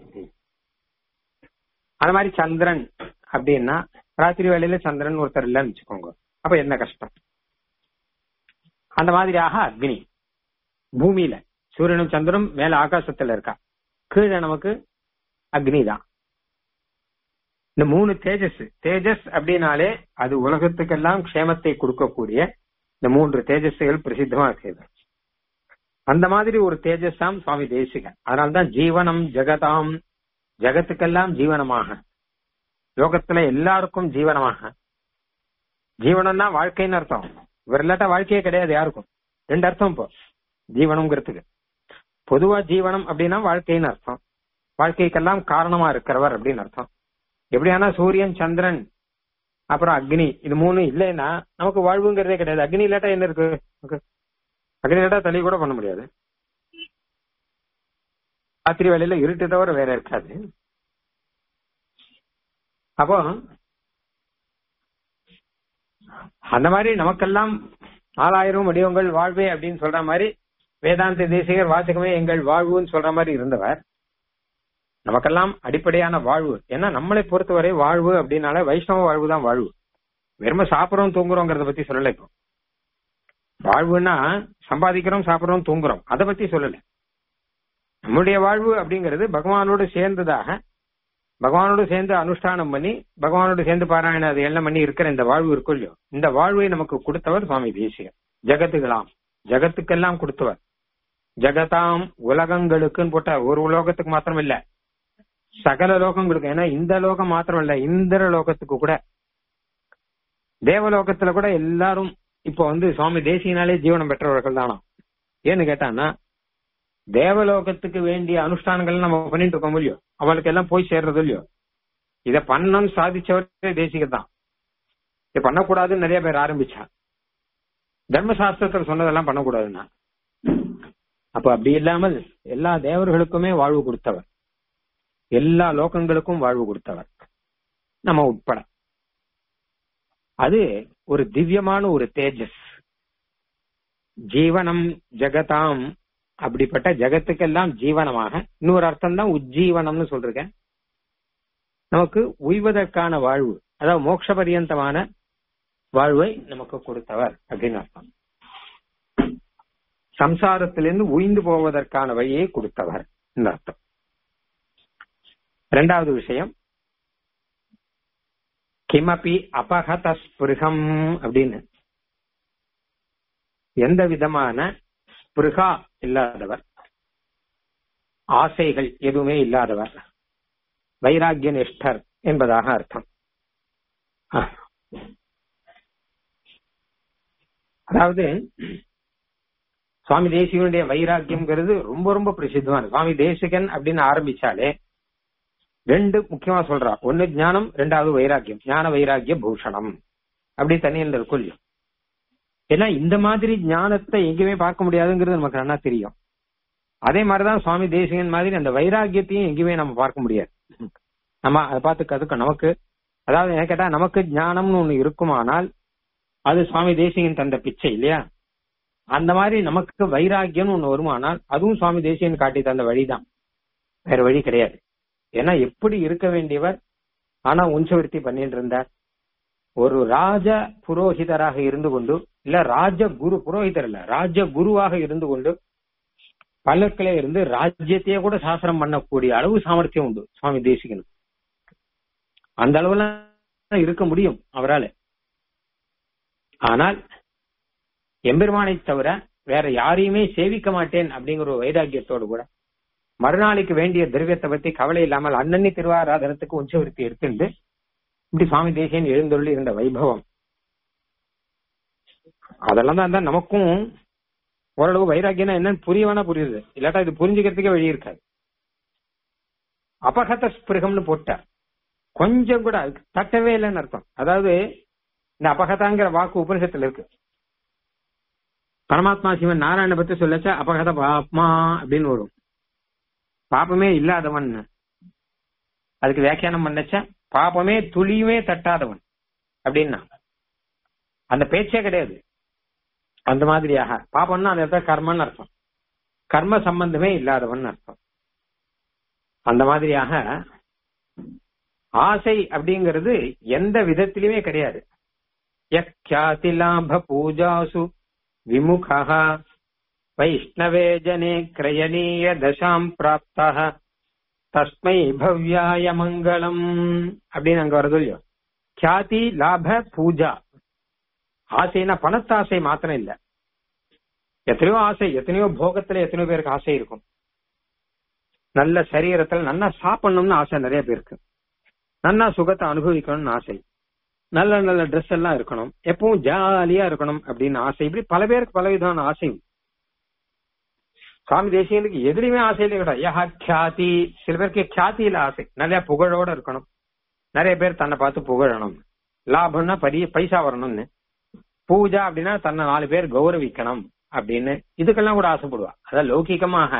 அந்த மாதிரி சந்திரன் அப்படின்னா ராத்திரி வேலையில சந்திரன் ஒருத்தர் இல்லைன்னு வச்சுக்கோங்க அப்ப என்ன கஷ்டம் அந்த மாதிரியாக அக்னி பூமியில சூரியனும் சந்திரனும் மேல ஆகாசத்துல இருக்கா கீழே நமக்கு அக்னி தான் இந்த மூணு தேஜஸ் தேஜஸ் அப்படின்னாலே அது உலகத்துக்கெல்லாம் க்ஷேமத்தை கொடுக்கக்கூடிய இந்த மூன்று தேஜஸ்கள் பிரசித்தமா இருக்குது அந்த மாதிரி ஒரு தேஜஸாம் சுவாமி தேசிகன் அதனால்தான் ஜீவனம் ஜெகதாம் ஜெகத்துக்கெல்லாம் ஜீவனமாக லோகத்துல எல்லாருக்கும் ஜீவனமாக ஜீவனம்னா வாழ்க்கைன்னு அர்த்தம் இவர் இல்லாட்டா வாழ்க்கையே கிடையாது யாருக்கும் ரெண்டு அர்த்தம் இப்போ ஜீவனம்ங்கிறதுக்கு பொதுவா ஜீவனம் அப்படின்னா வாழ்க்கைன்னு அர்த்தம் வாழ்க்கைக்கெல்லாம் காரணமா இருக்கிறவர் அப்படின்னு அர்த்தம் எப்படியானா சூரியன் சந்திரன் அப்புறம் அக்னி இது மூணு இல்லைன்னா நமக்கு வாழ்வுங்கிறதே கிடையாது அக்னி இல்லாட்டா என்ன இருக்கு நமக்கு? அக்னி இல்லாட்டா தள்ளி கூட பண்ண முடியாது ராத்திரி வேலையில இருட்டு தவிர வேற இருக்காது அப்போ அந்த மாதிரி நமக்கெல்லாம் நாலாயிரம் வடிவங்கள் வாழ்வே அப்படின்னு சொல்ற மாதிரி வேதாந்த தேசிகர் வாசகமே எங்கள் வாழ்வுன்னு சொல்ற மாதிரி இருந்தவர் நமக்கெல்லாம் அடிப்படையான வாழ்வு ஏன்னா நம்மளை பொறுத்தவரை வாழ்வு அப்படின்னால வைஷ்ணவ வாழ்வு தான் வாழ்வு வெறும சாப்பிடுறோம் தூங்குறோங்கிறத பத்தி சொல்லல இப்போ வாழ்வுன்னா சம்பாதிக்கிறோம் சாப்பிடுறோம் தூங்குறோம் அதை பத்தி சொல்லல நம்முடைய வாழ்வு அப்படிங்கிறது பகவானோடு சேர்ந்ததாக பகவானோடு சேர்ந்து அனுஷ்டானம் பண்ணி பகவானோடு சேர்ந்து பாராயணம் அது எல்லாம் பண்ணி இருக்கிற இந்த வாழ்வு இருக்கும் இல்லையோ இந்த வாழ்வை நமக்கு கொடுத்தவர் சுவாமி தேசிகர் ஜெகத்துகளாம் ஜெகத்துக்கெல்லாம் கொடுத்தவர் ஜெகதாம் உலகங்களுக்குன்னு போட்ட ஒரு உலோகத்துக்கு மாத்திரம் இல்ல சகல லோகங்களுக்கு ஏன்னா இந்த லோகம் மாத்திரம் இல்ல இந்திர லோகத்துக்கு கூட தேவலோகத்துல கூட எல்லாரும் இப்போ வந்து சுவாமி தேசியனாலே ஜீவனம் பெற்றவர்கள் தானா ஏன்னு கேட்டான்னா தேவலோகத்துக்கு வேண்டிய அனுஷ்டானங்கள் நம்ம பண்ணிட்டு இருக்கோம் இல்லையோ அவளுக்கு எல்லாம் போய் சேர்றது இல்லையோ இத பண்ணணும்னு சாதிச்சவரே தேசிகர் தான் இதை பண்ணக்கூடாதுன்னு நிறைய பேர் ஆரம்பிச்சா தர்மசாஸ்திரத்துல சொன்னதெல்லாம் பண்ணக்கூடாதுன்னா அப்ப அப்படி இல்லாமல் எல்லா தேவர்களுக்குமே வாழ்வு கொடுத்தவர் எல்லா லோகங்களுக்கும் வாழ்வு கொடுத்தவர் நம்ம உட்பட அது ஒரு திவ்யமான ஒரு தேஜஸ் ஜீவனம் ஜெகதாம் அப்படிப்பட்ட ஜெகத்துக்கெல்லாம் ஜீவனமாக இன்னொரு அர்த்தம் தான் உஜ்ஜீவனம்னு சொல்றேன் நமக்கு உய்வதற்கான வாழ்வு அதாவது மோட்ச பரியந்தமான வாழ்வை நமக்கு கொடுத்தவர் அப்படின்னு அர்த்தம் சம்சாரத்திலிருந்து உய்ந்து போவதற்கான வழியை கொடுத்தவர் இந்த அர்த்தம் இரண்டாவது விஷயம் கிமபி அபகத ஸ்பிருகம் அப்படின்னு எந்த விதமான ஸ்பிருகா இல்லாதவர் ஆசைகள் எதுவுமே இல்லாதவர் வைராகிய நிஷ்டர் என்பதாக அர்த்தம் அதாவது சுவாமி தேசிகனுடைய வைராக்கியம்ங்கிறது ரொம்ப ரொம்ப பிரசித்தமான சுவாமி தேசிகன் அப்படின்னு ஆரம்பிச்சாலே ரெண்டு முக்கியமா சொல்றா ஒன்னு ஞானம் ரெண்டாவது வைராக்கியம் ஞான வைராக்கிய பூஷணம் அப்படி தனியில் இருக்கும் ஏன்னா இந்த மாதிரி ஞானத்தை எங்கேயுமே பார்க்க முடியாதுங்கிறது நமக்கு நல்லா தெரியும் அதே மாதிரிதான் சுவாமி தேசிகன் மாதிரி அந்த வைராக்கியத்தையும் எங்கேயுமே நம்ம பார்க்க முடியாது நம்ம அதை பார்த்து கதுக்க நமக்கு அதாவது என்ன கேட்டா நமக்கு ஞானம்னு ஒண்ணு இருக்குமானால் அது சுவாமி தேசிகன் தந்த பிச்சை இல்லையா அந்த மாதிரி நமக்கு வைராக்கியம்னு ஒண்ணு வருமானால் அதுவும் சுவாமி தேசிகன் காட்டி தந்த வழிதான் வேற வழி கிடையாது ஏன்னா எப்படி இருக்க வேண்டியவர் ஆனா உஞ்சவர்த்தி பண்ணிட்டு இருந்தார் ஒரு ராஜ புரோஹிதராக இருந்து கொண்டு இல்ல ராஜ குரு புரோஹிதர் இல்ல ராஜ குருவாக இருந்து கொண்டு பல்லக்கிலே இருந்து ராஜ்யத்தையே கூட சாசனம் பண்ணக்கூடிய அளவு சாமர்த்தியம் உண்டு சுவாமி தேசிகனுக்கு அந்த அளவுல இருக்க முடியும் அவரால் ஆனால் எம்பெருமானை தவிர வேற யாரையுமே சேவிக்க மாட்டேன் அப்படிங்கிற ஒரு வைராக்கியத்தோடு கூட மறுநாளைக்கு வேண்டிய திரவியத்தை பத்தி கவலை இல்லாமல் அன்னன்னி திருவாராதனத்துக்கு உச்சவருத்தி எடுத்துட்டு இப்படி சுவாமி தேசியன் எழுந்தொள்ளி இருந்த வைபவம் அதெல்லாம் தான் நமக்கும் ஓரளவு வைராக்கியம் என்னன்னு புரியவானா புரியுது இல்லாட்டா இது புரிஞ்சுக்கிறதுக்கே வழி இருக்காது அபகத ஸ்பிருகம்னு போட்டார் கொஞ்சம் கூட தட்டவே இல்லைன்னு அர்த்தம் அதாவது இந்த அபகதாங்கிற வாக்கு உபனிஷத்துல இருக்கு பரமாத்மா சிவன் நாராயண பத்தி சொல்லச்ச அபகத பாப்மா அப்படின்னு வரும் பாப்பமே இல்லாதவன் அதுக்கு வியாக்கியானம் பண்ணச்ச பாப்பமே துளியுமே தட்டாதவன் அப்படின்னா அந்த பேச்சே கிடையாது அந்த மாதிரியாக பாப்பம்னா அந்த இடத்துல கர்மன்னு அர்த்தம் கர்ம சம்பந்தமே இல்லாதவன் அர்த்தம் அந்த மாதிரியாக ஆசை அப்படிங்கிறது எந்த விதத்திலுமே கிடையாது யக்யாதி லாப பூஜாசு விமுகா வைஷ்ணவே ஜனே கிரயணீய தசாம் பிராப்தா தஸ்மை பவ்யாய மங்களம் அப்படின்னு அங்க வருது இல்லையோ கியாதி லாப பூஜா ஆசைனா பணத்தாசை மாத்திரம் இல்ல எத்தனையோ ஆசை எத்தனையோ போகத்துல எத்தனையோ பேருக்கு ஆசை இருக்கும் நல்ல சரீரத்துல நல்லா சாப்பிடணும்னு ஆசை நிறைய பேருக்கு நல்லா சுகத்தை அனுபவிக்கணும்னு ஆசை நல்ல நல்ல ட்ரெஸ் எல்லாம் இருக்கணும் எப்பவும் ஜாலியா இருக்கணும் அப்படின்னு ஆசை இப்படி பல பேருக்கு பல விதமான ஆசை சுவாமி தேசியனுக்கு எதுலையுமே ஆசை இல்லை கிடையாது யஹா கியாதி சில பேருக்கு கியாத்தியில ஆசை நிறைய புகழோட இருக்கணும் நிறைய பேர் தன்னை பார்த்து புகழணும் லாபம்னா பெரிய பைசா வரணும்னு பூஜா அப்படின்னா தன்னை நாலு பேர் கௌரவிக்கணும் அப்படின்னு இதுக்கெல்லாம் கூட ஆசைப்படுவா அதான் லௌகிகமாக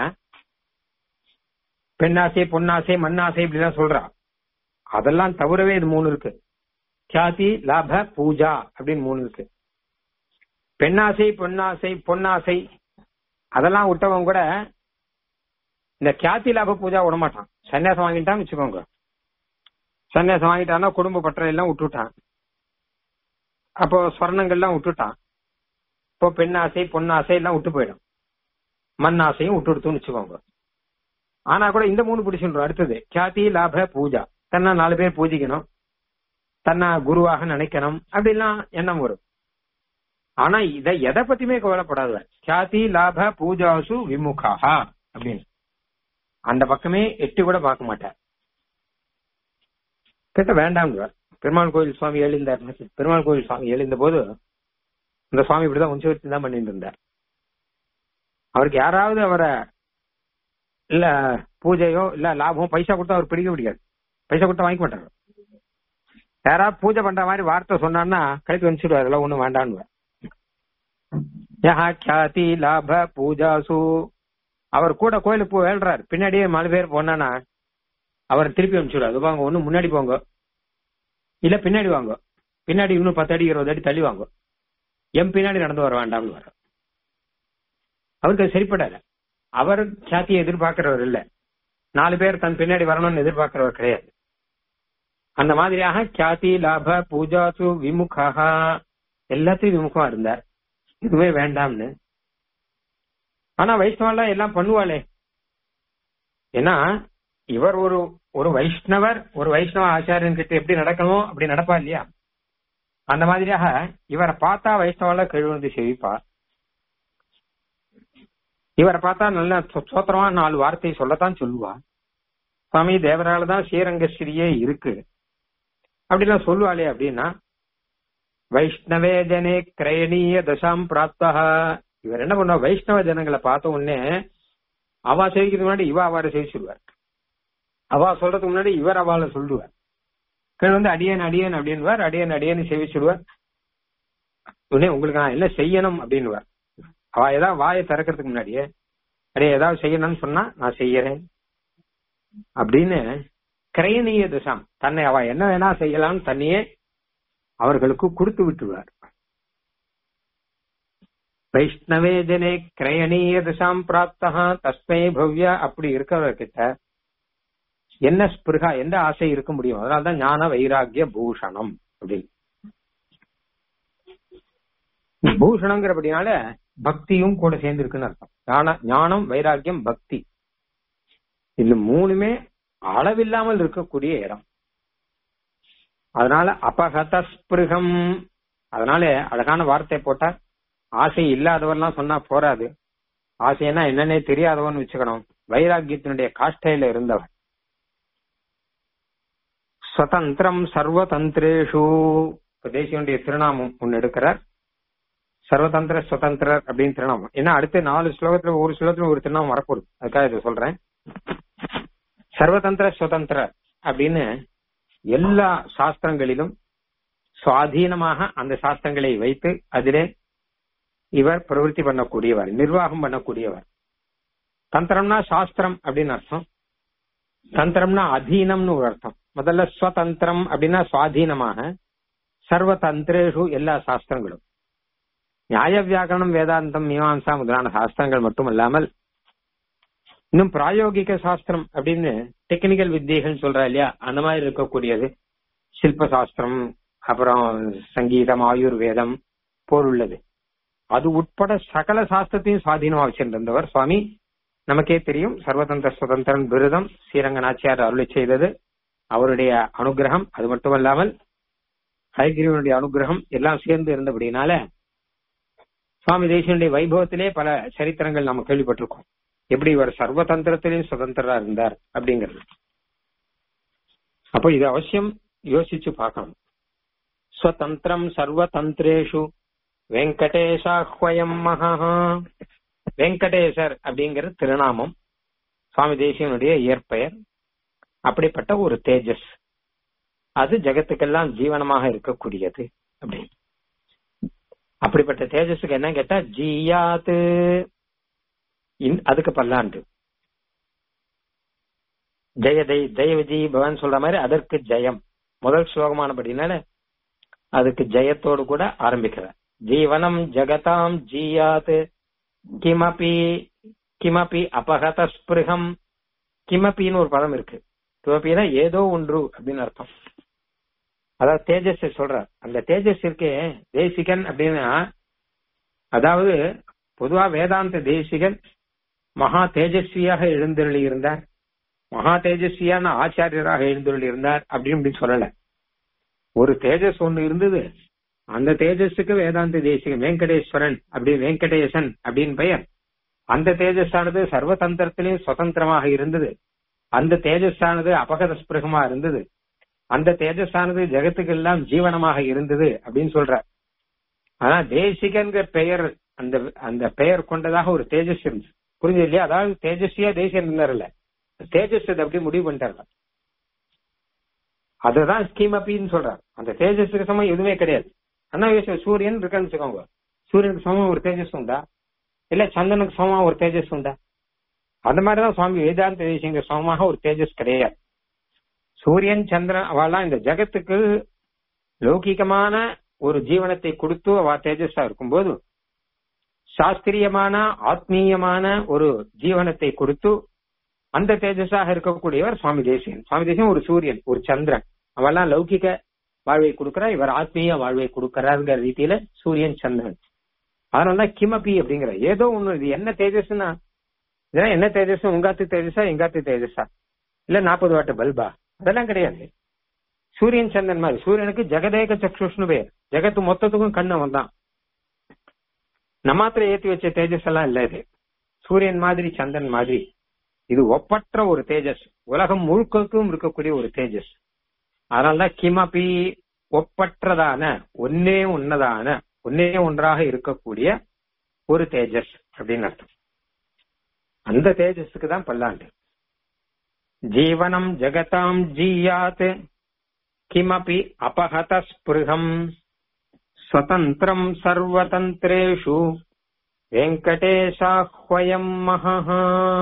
பெண்ணாசை பொன்னாசை மண்ணாசை இப்படிலாம் சொல்றா அதெல்லாம் தவிரவே இது மூணு இருக்கு கியாதி லாப பூஜா அப்படின்னு மூணு இருக்கு பெண்ணாசை பொன்னாசை பொன்னாசை அதெல்லாம் விட்டவங்க கூட இந்த கியாத்தி லாப பூஜா விட மாட்டான் சன்னியாசம் வாங்கிட்டான்னு வச்சுக்கோங்க சன்னியாசம் வாங்கிட்டான்னா குடும்ப பற்றை எல்லாம் விட்டுட்டான் அப்போ ஸ்வர்ணங்கள்லாம் விட்டுட்டான் இப்போ பெண்ணாசை பொன்னாசை எல்லாம் விட்டு போயிடும் மண் ஆசையும் விட்டு கொடுத்துன்னு வச்சுக்கோங்க ஆனா கூட இந்த மூணு பிடிச்சுன்றோம் அடுத்தது கியாதி லாப பூஜா தன்னை நாலு பேர் பூஜிக்கணும் தன்னை குருவாக நினைக்கணும் அப்படிலாம் எண்ணம் வரும் ஆனா இத எதை பத்தியுமே கவலைப்படாத கியாதி லாப பூஜாசு விமுகா அப்படின்னு அந்த பக்கமே எட்டு கூட பார்க்க மாட்டார் கிட்ட வேண்டாம் பெருமாள் கோயில் சுவாமி எழுந்தார் பெருமாள் கோயில் சுவாமி எழுந்த போது இந்த சுவாமி இப்படிதான் உஞ்சவர்த்தி தான் பண்ணிட்டு இருந்தார் அவருக்கு யாராவது அவரை இல்ல பூஜையோ இல்ல லாபமோ பைசா கொடுத்தா அவர் பிடிக்க முடியாது பைசா கொடுத்தா வாங்கிக்க மாட்டாரு யாராவது பூஜை பண்ற மாதிரி வார்த்தை சொன்னான்னா கழுத்து வந்துச்சுடுவார் அதெல்லாம் ஒண்ணும் வேண்டான்னு யஹா கியாதி லாப பூஜாசு அவர் கூட கோயிலுக்கு போய் வேல்றாரு பின்னாடியே நாலு பேர் போனானா அவர் திருப்பி அனுப்பிச்சுடாது வாங்க ஒண்ணு முன்னாடி போங்க இல்ல பின்னாடி வாங்க பின்னாடி இன்னும் பத்து அடி இருபது அடி தள்ளி வாங்க என் பின்னாடி நடந்து வர வேண்டாம்னு வர அவருக்கு அது சரிப்படல அவர் சாத்தியை எதிர்பார்க்கிறவர் இல்ல நாலு பேர் தன் பின்னாடி வரணும்னு எதிர்பார்க்கிறவர் கிடையாது அந்த மாதிரியாக கியாதி லாப பூஜாசு விமுகா எல்லாத்தையும் விமுகமா இருந்தார் இதுவே வேண்டாம்னு ஆனா வைஷ்ணவெல்லாம் எல்லாம் பண்ணுவாளே ஏன்னா இவர் ஒரு ஒரு வைஷ்ணவர் ஒரு வைஷ்ணவ ஆச்சாரியன் கிட்ட எப்படி நடக்கணும் அப்படி நடப்பா இல்லையா அந்த மாதிரியாக இவரை பார்த்தா வைஷ்ணவெல்லாம் கழுவுந்து செவிப்பா இவரை பார்த்தா நல்ல சோத்திரமா நாலு வார்த்தையை சொல்லத்தான் சொல்லுவா சுவாமி தேவரால தான் ஸ்ரீரங்கஸ்ரீயே இருக்கு அப்படிலாம் சொல்லுவாளே அப்படின்னா வைஷ்ணவே ஜனே கிரயணீய தசாம் பிராப்தா இவர் என்ன பண்ணுவா வைஷ்ணவ ஜனங்களை பார்த்த உடனே அவா செய்கிறதுக்கு முன்னாடி இவ அவார செய்ச்சுடுவார் அவா சொல்றதுக்கு முன்னாடி இவர் அவால சொல்லுவார் கீழ் வந்து அடியன் அடியன் அப்படின்வார் அடியன் அடியன் செவிச்சுடுவார் உடனே உங்களுக்கு நான் என்ன செய்யணும் அப்படின்வார் அவ ஏதாவது வாயை திறக்கிறதுக்கு முன்னாடியே அடே ஏதாவது செய்யணும்னு சொன்னா நான் செய்யறேன் அப்படின்னு கிரயணீய திசம் தன்னை அவ என்ன வேணா செய்யலாம்னு தன்னையே அவர்களுக்கு கொடுத்து விட்டுருவார் வைஷ்ணவே ஜனே கிரயணீய திசாம் பிராப்தா தஸ்மை பவ்யா அப்படி இருக்கிறவர்கிட்ட என்ன ஸ்பிருகா எந்த ஆசை இருக்க முடியும் அதனால்தான் ஞான வைராகிய பூஷணம் அப்படின்னு பூஷணங்கிறபடினால பக்தியும் கூட சேர்ந்து இருக்குன்னு அர்த்தம் ஞான ஞானம் வைராக்கியம் பக்தி இது மூணுமே அளவில்லாமல் இருக்கக்கூடிய இடம் அதனால அபகத ஸ்பிருகம் அதனால அழகான வார்த்தை போட்டார் ஆசை இல்லாதவன்லாம் சொன்னா போராது ஆசைன்னா என்னன்னே தெரியாதவன் வச்சுக்கணும் வைராக்கியத்தினுடைய காஷ்டையில இருந்தவன் சுதந்திரம் சர்வதந்திரேஷு தேசியனுடைய திருநாமம் ஒன்னு எடுக்கிறார் சர்வதந்திர சுதந்திரர் அப்படின்னு திருநாமம் ஏன்னா அடுத்த நாலு ஸ்லோகத்துல ஒரு ஸ்லோகத்துல ஒரு திருநாமம் வரப்போகுது அதுக்காக இதை சொல்றேன் சர்வதந்திர சுதந்திரர் அப்படின்னு எல்லா சாஸ்திரங்களிலும் சுவாதீனமாக அந்த சாஸ்திரங்களை வைத்து அதிலே இவர் பிரவருத்தி பண்ணக்கூடியவர் நிர்வாகம் பண்ணக்கூடியவர் தந்திரம்னா சாஸ்திரம் அப்படின்னு அர்த்தம் தந்திரம்னா அதீனம்னு ஒரு அர்த்தம் முதல்ல ஸ்வதந்திரம் அப்படின்னா சுவாதீனமாக சர்வதந்திரேஷு எல்லா சாஸ்திரங்களும் நியாய வியாக்கரணம் வேதாந்தம் மீமாம்சா முதலான சாஸ்திரங்கள் மட்டும் இல்லாமல் இன்னும் பிராயோகிக சாஸ்திரம் அப்படின்னு டெக்னிக்கல் வித்தியைகள் சொல்றா இல்லையா அந்த மாதிரி இருக்கக்கூடியது சில்ப சாஸ்திரம் அப்புறம் சங்கீதம் ஆயுர்வேதம் போர் உள்ளது அது உட்பட சகல சாஸ்திரத்தையும் சுவாதீனமா வச்சிருந்தவர் சுவாமி நமக்கே தெரியும் சர்வதந்திர சுதந்திரன் விருதம் ஸ்ரீரங்க நாச்சியார் அருளை செய்தது அவருடைய அனுகிரகம் அது மட்டுமல்லாமல் ஹைகிரீவனுடைய அனுகிரகம் எல்லாம் சேர்ந்து இருந்தபடினால சுவாமி தேசியனுடைய வைபவத்திலே பல சரித்திரங்கள் நம்ம கேள்விப்பட்டிருக்கோம் எப்படி இவர் சர்வதந்திரத்திலையும் சுதந்திரா இருந்தார் அப்படிங்கிறது அப்போ இது அவசியம் யோசிச்சு பார்க்கணும் ஸ்வதந்திரம் சர்வதந்திரேஷு வெங்கடேஷாஹ்வயம் மகா வெங்கடேசர் அப்படிங்கிற திருநாமம் சுவாமி தேசியனுடைய இயற்பெயர் அப்படிப்பட்ட ஒரு தேஜஸ் அது ஜெகத்துக்கெல்லாம் ஜீவனமாக இருக்கக்கூடியது அப்படின்னு அப்படிப்பட்ட தேஜஸுக்கு என்ன கேட்டா ஜியாத்து அதுக்கு பல்லாண்டு ஜெய தெய் ஜெய விஜய் பவன் சொல்ற மாதிரி அதற்கு ஜெயம் முதல் ஸ்லோகமானபடினால அதுக்கு ஜெயத்தோடு கூட ஆரம்பிக்கிறார் ஜீவனம் ஜெகதாம் ஜீயாத் கிமபி கிமபி அபகத ஸ்பிருகம் கிமப்பின்னு ஒரு பதம் இருக்கு கிமப்பினா ஏதோ ஒன்று அப்படின்னு அர்த்தம் அதாவது தேஜஸ் சொல்றார் அந்த தேஜஸ் இருக்கே தேசிகன் அப்படின்னா அதாவது பொதுவா வேதாந்த தேசிகன் மகா தேஜஸ்வியாக எழுந்தருளி இருந்தார் மகா தேஜஸ்வியான ஆச்சாரியராக எழுந்தருளி இருந்தார் அப்படின்னு இப்படி சொல்லல ஒரு தேஜஸ் ஒண்ணு இருந்தது அந்த தேஜஸுக்கு வேதாந்த தேசிகன் வெங்கடேஸ்வரன் அப்படி வெங்கடேசன் அப்படின்னு பெயர் அந்த தேஜஸானது சர்வதந்திரத்திலையும் சுதந்திரமாக இருந்தது அந்த தேஜஸானது அபகத ஸ்பிருகமா இருந்தது அந்த தேஜஸானது ஜெகத்துக்கு எல்லாம் ஜீவனமாக இருந்தது அப்படின்னு சொல்ற ஆனா தேசிகன்கிற பெயர் அந்த அந்த பெயர் கொண்டதாக ஒரு தேஜஸ் இருந்துச்சு புரிஞ்சது இல்லையா அதாவது தேஜஸ்வியா தேசியம் இருந்தார்ல தேஜஸ் அப்படி முடிவு பண்ணிட்டாரு அதுதான் ஸ்கீம் அப்படின்னு சொல்றாரு அந்த தேஜஸுக்கு சமம் எதுவுமே கிடையாது ஆனா சூரியன் இருக்கான்னு வச்சுக்கோங்க சூரியனுக்கு சமம் ஒரு தேஜஸ் உண்டா இல்ல சந்தனுக்கு சமமா ஒரு தேஜஸ் உண்டா அந்த மாதிரிதான் சுவாமி வேதாந்த தேசியங்க சமமாக ஒரு தேஜஸ் கிடையாது சூரியன் சந்திரன் அவெல்லாம் இந்த ஜகத்துக்கு லௌகிகமான ஒரு ஜீவனத்தை கொடுத்து அவ தேஜஸா இருக்கும்போது சாஸ்திரியமான ஆத்மீயமான ஒரு ஜீவனத்தை கொடுத்து அந்த தேஜஸாக இருக்கக்கூடியவர் சுவாமி தேசியன் சுவாமி தேசியன் ஒரு சூரியன் ஒரு சந்திரன் அவெல்லாம் லௌகிக வாழ்வை கொடுக்கிறா இவர் ஆத்மீய வாழ்வை கொடுக்கிறாருங்கிற ரீதியில சூரியன் சந்திரன் அதனாலதான் கிமபி அப்படிங்கிற ஏதோ ஒண்ணு இது என்ன தேஜஸ்னா இதெல்லாம் என்ன தேஜஸ் உங்காத்து தேஜஸா எங்காத்து தேஜஸா இல்ல நாற்பது வாட்டு பல்பா அதெல்லாம் கிடையாது சூரியன் சந்திரன் மாதிரி சூரியனுக்கு ஜெகதேக சக்ஷுஷ்னு பேர் ஜெகத்து மொத்தத்துக்கும் கண்ணு அவன் தான் நம்மாத்திர ஏத்தி வச்ச தேஜஸ் எல்லாம் இல்ல இது சூரியன் மாதிரி சந்திரன் மாதிரி இது ஒப்பற்ற ஒரு தேஜஸ் உலகம் முழுக்கக்கும் இருக்கக்கூடிய ஒரு தேஜஸ் அதனால்தான் கிமபி ஒப்பற்றதான ஒன்னே ஒன்னதான ஒன்னே ஒன்றாக இருக்கக்கூடிய ஒரு தேஜஸ் அப்படின்னு அர்த்தம் அந்த தேஜஸுக்கு தான் பல்லாண்டு ஜீவனம் ஜெகதாம் ஜீயாத் கிமபி அபகத ஸ்பிருகம் ஸ்வதந்திரம் சர்வதந்திரேஷு வெங்கடேஷாஹ்வயம் மகா